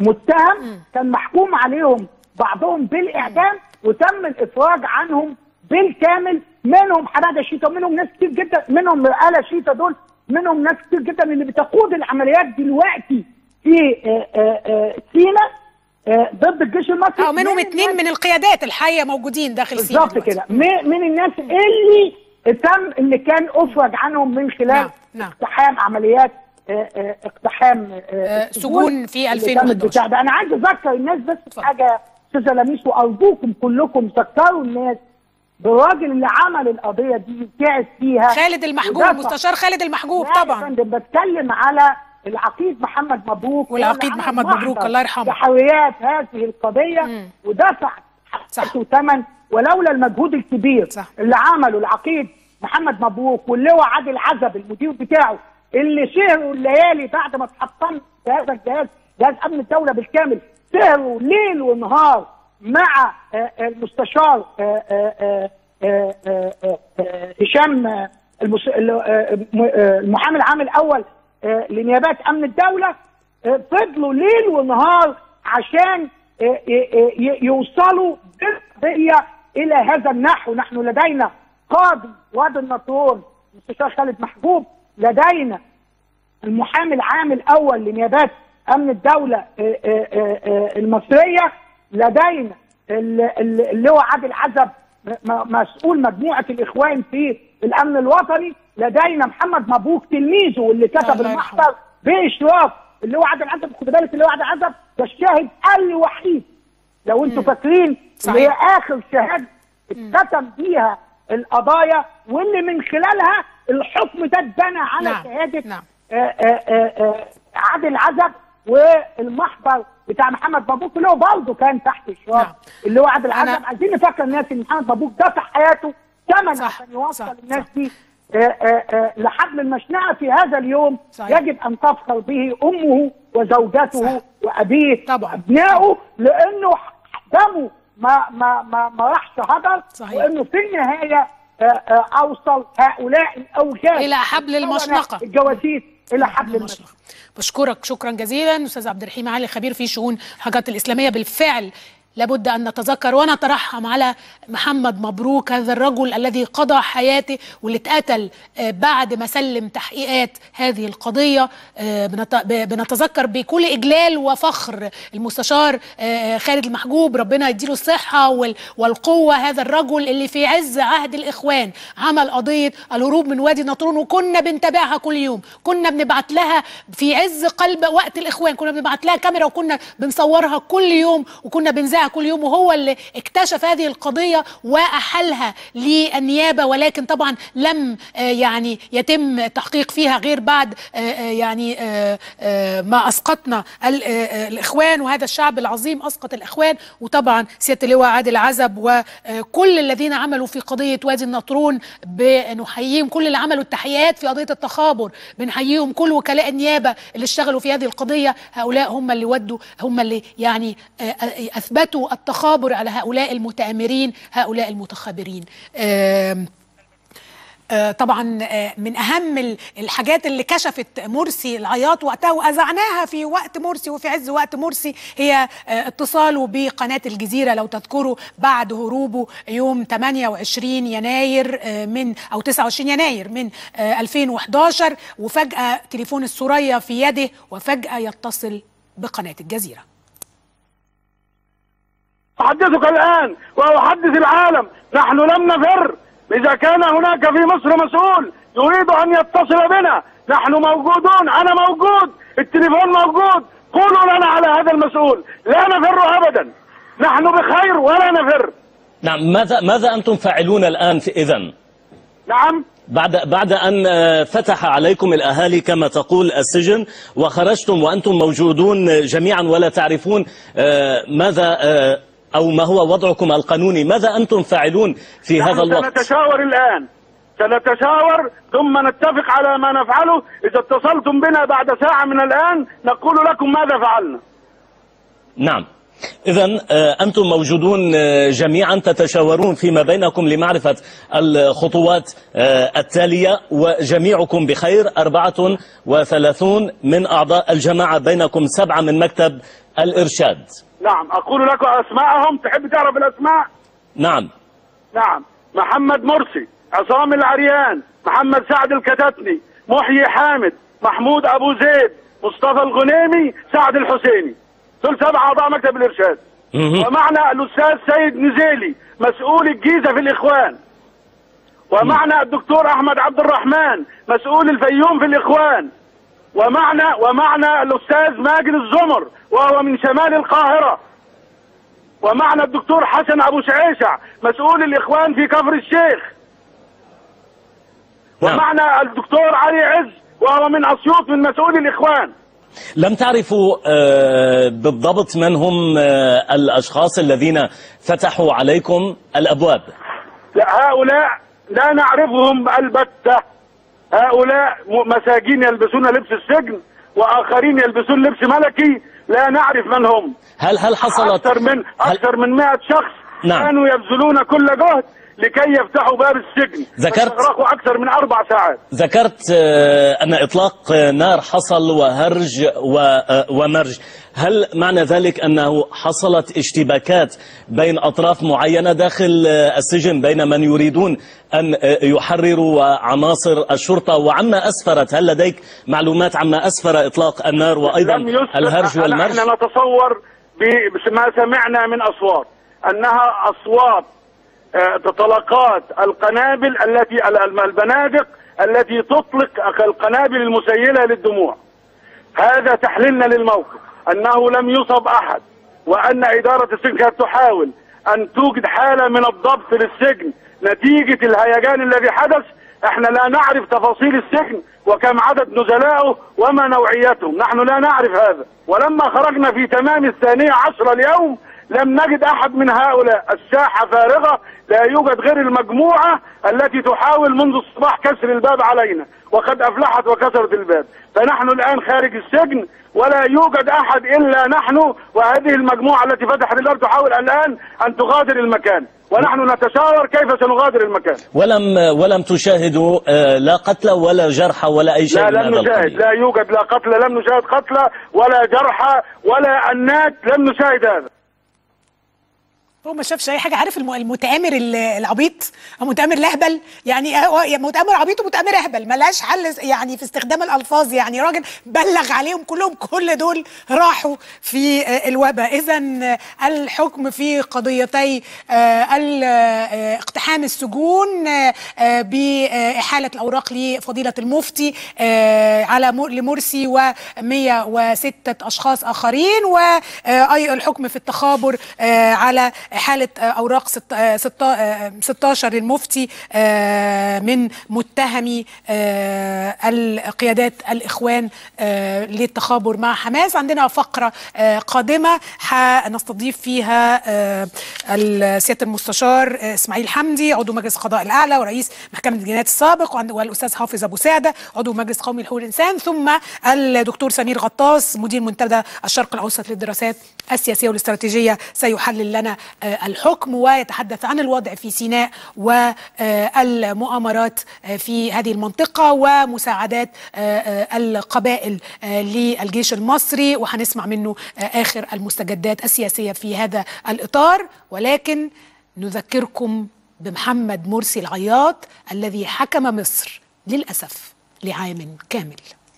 متهم كان محكوم عليهم بعضهم بالاعدام وتم الافراج عنهم بالكامل منهم حماده شيتا ومنهم ناس كتير جدا منهم آلة شيتا دول منهم ناس كتير جدا اللي بتقود العمليات دلوقتي في آه، آه، آه، سينا آه، ضد الجيش المصري اه منهم من اتنين من القيادات الحيه موجودين داخل سينا بالظبط دلوقتي. كده من من الناس اللي تم اللي كان افرج عنهم من خلال نعم، نعم. اقتحام عمليات آه، آه، اقتحام آه، آه، السجون سجون في اللي 2011. كانت بتاع ده انا عايز اذكر الناس بس في حاجه استاذه لميس وارجوكم كلكم ذكروا الناس بالراجل اللي عمل القضيه دي وتعب فيها خالد المحجوب ودفع- مستشار خالد المحجوب لا يا طبعا فندم بتكلم على العقيد محمد مبروك والعقيد اللي محمد عمل مبروك، محضر الله يرحمه. تحريات هذه القضيه ودفع حقه ثمن ولولا المجهود الكبير صح. اللي عمله العقيد محمد مبروك واللواء عادل عزب المدير بتاعه اللي سهروا الليالي بعد ما اتحطم هذا الجهاز جهاز امن الدوله بالكامل سهروا ليل ونهار مع آه، آه، المستشار آه، آه، آه، آه، آه، آه، آه، هشام آه، المس- ال- آه، م- آه، المحامي العام الاول آه، لنيابات امن الدوله آه، فضلوا ليل ونهار عشان آه، ي- ي- يوصلوا بالقضيه الى هذا النحو نحن لدينا قاضي وادي النطرون المستشار خالد محجوب لدينا المحامي العام الاول لنيابات امن الدوله آه، آه، آه، آه، المصريه لدينا ال- ال- اللواء عادل عزب م- مسؤول مجموعه الاخوان في الامن الوطني لدينا محمد مبروك تلميذه واللي كتب الله المحضر باشراف اللواء عادل عزب خد بالك اللواء عادل عزب ده الشاهد الوحيد لو انتوا فاكرين اللي هي صحيح. اخر شهاده اتختم بيها القضايا واللي من خلالها الحكم ده اتبنى على نعم، شهاده نعم. آه، آه، آه، آه، عادل عزب والمحضر بتاع محمد مبروك اللي هو برضه كان تحت اشراف نعم. اللي هو عادل أنا- عزب عايزين نفكر الناس ان محمد مبروك دفع حياته ثمن صح، عشان يوصل صح، الناس صح. دي آه، آه، آه، لحبل المشنقه في هذا اليوم صحيح. يجب ان تفخر به امه وزوجته صح. وابيه طبعاً. وابنائه لانه دمه ما ما ما ما راحش هدر صحيح. وانه في النهايه آه، آه، اوصل هؤلاء الاوجاع إلى حبل المشنقة. الجواسيس الى حبل المشنقه بشكرك شكرا جزيلا استاذ عبد الرحيم علي خبير في شؤون الحاجات الاسلاميه بالفعل لابد ان نتذكر ونترحم على محمد مبروك هذا الرجل الذي قضى حياته واللي اتقتل آه، بعد ما سلم تحقيقات هذه القضيه آه، بنت- ب- بنتذكر بكل اجلال وفخر المستشار آه، خالد المحجوب ربنا يديله الصحه وال- والقوه هذا الرجل اللي في عز عهد الاخوان عمل قضيه الهروب من وادي نطرون وكنا بنتابعها كل يوم كنا بنبعت لها في عز قلب وقت الاخوان كنا بنبعت لها كاميرا وكنا بنصورها كل يوم وكنا بنذاعها كل يوم وهو اللي اكتشف هذه القضيه واحلها للنيابه ولكن طبعا لم آه، يعني يتم تحقيق فيها غير بعد آه، آه، يعني آه، آه، ما اسقطنا ال- آه، آه، الاخوان وهذا الشعب العظيم اسقط الاخوان وطبعا سياده اللواء عادل عزب وكل الذين عملوا في قضيه وادي النطرون بنحييهم كل اللي عملوا التحيات في قضيه التخابر بنحييهم كل وكلاء النيابه اللي اشتغلوا في هذه القضيه هؤلاء هم اللي ودوا هم اللي يعني آه، آه، اثبتوا التخابر على هؤلاء المتآمرين هؤلاء المتخابرين آم، آه، طبعا آه، من اهم ال- الحاجات اللي كشفت مرسي العياط وقتها واذعناها في وقت مرسي وفي عز وقت مرسي هي آه، اتصاله بقناه الجزيره لو تذكروا بعد هروبه يوم 28 يناير آه، من او 29 يناير من آه، 2011 وفجاه تليفون السوريه في يده وفجاه يتصل بقناه الجزيره أحدثك الآن وأحدث العالم نحن لم نفر إذا كان هناك في مصر مسؤول يريد أن يتصل بنا نحن موجودون أنا موجود التليفون موجود قولوا لنا على هذا المسؤول لا نفر أبدا نحن بخير ولا نفر نعم ماذا ماذا أنتم فاعلون الآن في إذن نعم بعد بعد أن آه، فتح عليكم الأهالي كما تقول السجن وخرجتم وأنتم موجودون جميعا ولا تعرفون آه، ماذا آه، أو ما هو وضعكم القانوني ماذا أنتم فاعلون في هذا نحن الوقت سنتشاور الآن سنتشاور ثم نتفق على ما نفعله إذا اتصلتم بنا بعد ساعة من الآن نقول لكم ماذا فعلنا نعم إذا أنتم موجودون آه، جميعا تتشاورون فيما بينكم لمعرفة الخطوات آه، التالية وجميعكم بخير أربعة وثلاثون من أعضاء الجماعة بينكم سبعة من مكتب الإرشاد نعم أقول لكم أسماءهم تحب تعرف الأسماء نعم نعم محمد مرسي عصام العريان محمد سعد الكتتني محيي حامد محمود ابو زيد مصطفى الغنيمي سعد الحسيني دول سبع اعضاء مكتب الارشاد مهم. ومعنا الاستاذ سيد نزيلي مسؤول الجيزه في الاخوان ومعنا الدكتور احمد عبد الرحمن مسؤول الفيوم في الاخوان ومعنا ومعنا الاستاذ ماجد الزمر وهو من شمال القاهره ومعنا الدكتور حسن ابو شعيشع مسؤول الاخوان في كفر الشيخ ومعنا الدكتور علي عز وهو من اسيوط من مسؤول الاخوان لم تعرفوا آه، بالضبط من هم آه، الأشخاص الذين فتحوا عليكم الأبواب لا هؤلاء لا نعرفهم البتة هؤلاء م- مساجين يلبسون لبس السجن واخرين يلبسون لبس ملكي لا نعرف من هم هل هل حصلت اكثر من اكثر من 100 شخص نعم. كانوا يبذلون كل جهد لكي يفتحوا باب السجن ذكرت- فاستغرقوا اكثر من اربع ساعات ذكرت آه، أن إطلاق آه، نار حصل وهرج و- آه، ومرج هل معنى ذلك أنه حصلت اشتباكات بين أطراف معينة داخل آه، السجن بين من يريدون أن آه، يحرروا عناصر الشرطة وعما أسفرت هل لديك معلومات عما أسفر إطلاق النار وأيضا لم يسبق الهرج أنا- والمرج احنا نتصور ب- ما سمعنا من اصوات انها اصوات آه، تطلقات القنابل التي ال- ال- البنادق التي تطلق القنابل المسيله للدموع هذا تحليلنا للموقف انه لم يصب احد وان اداره السجن كانت تحاول ان توجد حاله من الضبط للسجن نتيجه الهيجان الذي حدث احنا لا نعرف تفاصيل السجن وكم عدد نزلائه وما نوعيتهم نحن لا نعرف هذا ولما خرجنا في تمام الثانية عشر اليوم لم نجد أحد من هؤلاء الساحة فارغة لا يوجد غير المجموعة التي تحاول منذ الصباح كسر الباب علينا وقد أفلحت وكسرت الباب فنحن الآن خارج السجن ولا يوجد أحد إلا نحن وهذه المجموعة التي فتحت الباب تحاول الآن أن تغادر المكان ونحن نتشاور كيف سنغادر المكان ولم ولم تشاهدوا آه، لا قتلى ولا جرحى ولا أي شيء لا من لم هذا نشاهد القبيل لا يوجد لا قتلى لم نشاهد قتلى ولا جرحى ولا أنات لم نشاهد هذا هو ما شافش اي حاجه عارف الم- المتآمر ال- العبيط أو متآمر الاهبل يعني هو يعني متآمر عبيط ومتآمر اهبل ملهاش حل يعني في استخدام الالفاظ يعني راجل بلغ عليهم كلهم كل دول راحوا في آه، الوباء اذا الحكم في قضيتي آه، ال- آه، اقتحام السجون آه، آه، باحاله الاوراق لفضيله المفتي آه، على مر- لمرسي و106 اشخاص اخرين والحكم في التخابر آه، على حاله آه، اوراق ست- آه، ست- آه، 16 المفتي آه، من متهمي آه، القيادات الاخوان آه، للتخابر مع حماس عندنا فقره آه، قادمه هنستضيف فيها آه، ال- سياده المستشار آه، اسماعيل حمدي عضو مجلس القضاء الاعلى ورئيس محكمه الجنايات السابق وعند- والاستاذ حافظ ابو ساده عضو مجلس قومي لحقوق الانسان ثم الدكتور سمير غطاس مدير منتدى الشرق الاوسط للدراسات السياسيه والاستراتيجيه سيحلل لنا الحكم ويتحدث عن الوضع في سيناء والمؤامرات في هذه المنطقة ومساعدات القبائل للجيش المصري وهنسمع منه آخر المستجدات السياسية في هذا الإطار ولكن نذكركم بمحمد مرسي العياط الذي حكم مصر للأسف لعام كامل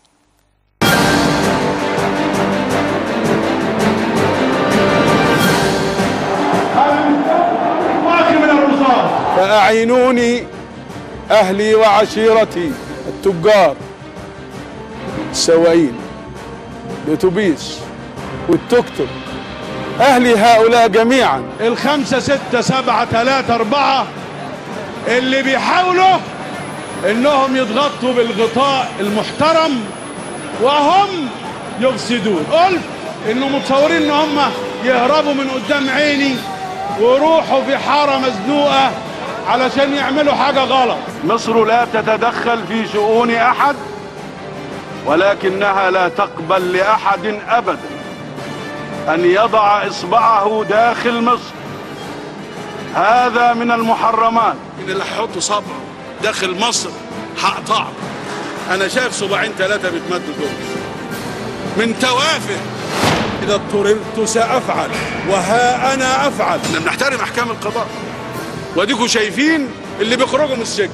فأعينوني أهلي وعشيرتي التجار السواقين الأتوبيس والتوك توك أهلي هؤلاء جميعا الخمسة ستة سبعة ثلاثة أربعة اللي بيحاولوا إنهم يضغطوا بالغطاء المحترم وهم يفسدون قلت إنه متصورين إن هم يهربوا من قدام عيني ويروحوا في حارة مزنوقة علشان يعملوا حاجة غلط مصر لا تتدخل في شؤون أحد ولكنها لا تقبل لأحد أبدا أن يضع إصبعه داخل مصر هذا من المحرمات إن اللي هيحطوا صبعه داخل مصر هقطعه أنا شايف صباعين ثلاثة بيتمدوا دول من توافه إذا اضطررت سأفعل وها أنا أفعل احنا بنحترم أحكام القضاء واديكوا شايفين اللي بيخرجوا من السجن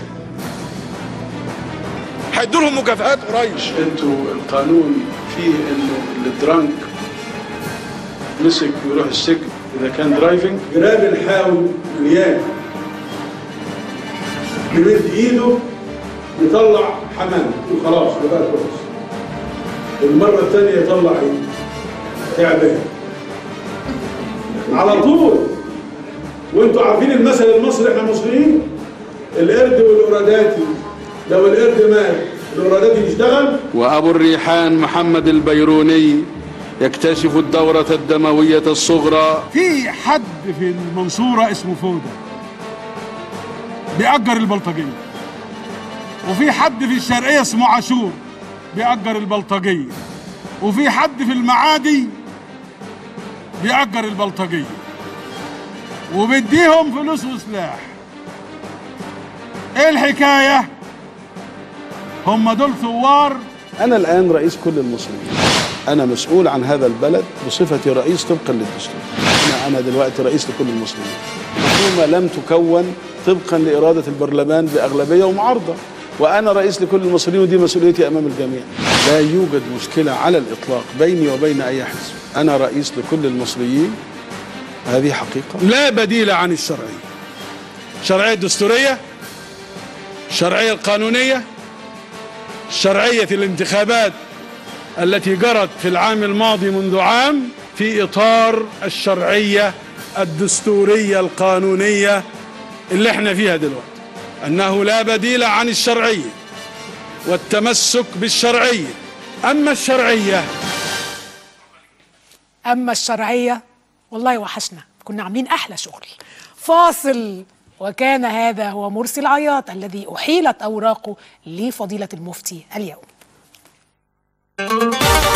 هيدوا لهم مكافآت قريب انتوا القانون فيه انه الدرانك مسك ويروح السجن اذا كان درايفنج جراب الحاوي ريال يمد ايده يطلع حمام وخلاص بقى كويس المرة الثانية يطلع ايه؟ تعبان على طول وانتوا عارفين المثل المصري احنا مصريين القرد والقراداتي لو القرد مات القراداتي يشتغل وأبو الريحان محمد البيروني يكتشف الدورة الدموية الصغرى في حد في المنصورة اسمه فودة بيأجر البلطجية وفي حد في الشرقية اسمه عاشور بيأجر البلطجية وفي حد في المعادي بيأجر البلطجية وبيديهم فلوس وسلاح ايه الحكاية هم دول ثوار أنا الآن رئيس كل المصريين أنا مسؤول عن هذا البلد بصفتي رئيس طبقا للدستور أنا أنا دلوقتي رئيس لكل المصريين حكومة لم تكون طبقا لإرادة البرلمان بأغلبية ومعارضة وأنا رئيس لكل المصريين ودي مسؤوليتي أمام الجميع لا يوجد مشكلة على الإطلاق بيني وبين أي حزب أنا رئيس لكل المصريين هذه حقيقة لا بديل عن الشرعية الشرعية الدستورية الشرعية القانونية شرعية الانتخابات التي جرت في العام الماضي منذ عام في إطار الشرعية الدستورية القانونية اللي احنا فيها دلوقتي أنه لا بديل عن الشرعية والتمسك بالشرعية أما الشرعية أما الشرعية والله وحشنا كنا عاملين أحلى شغل فاصل وكان هذا هو مرسي العياط الذي أحيلت أوراقه لفضيلة المفتي اليوم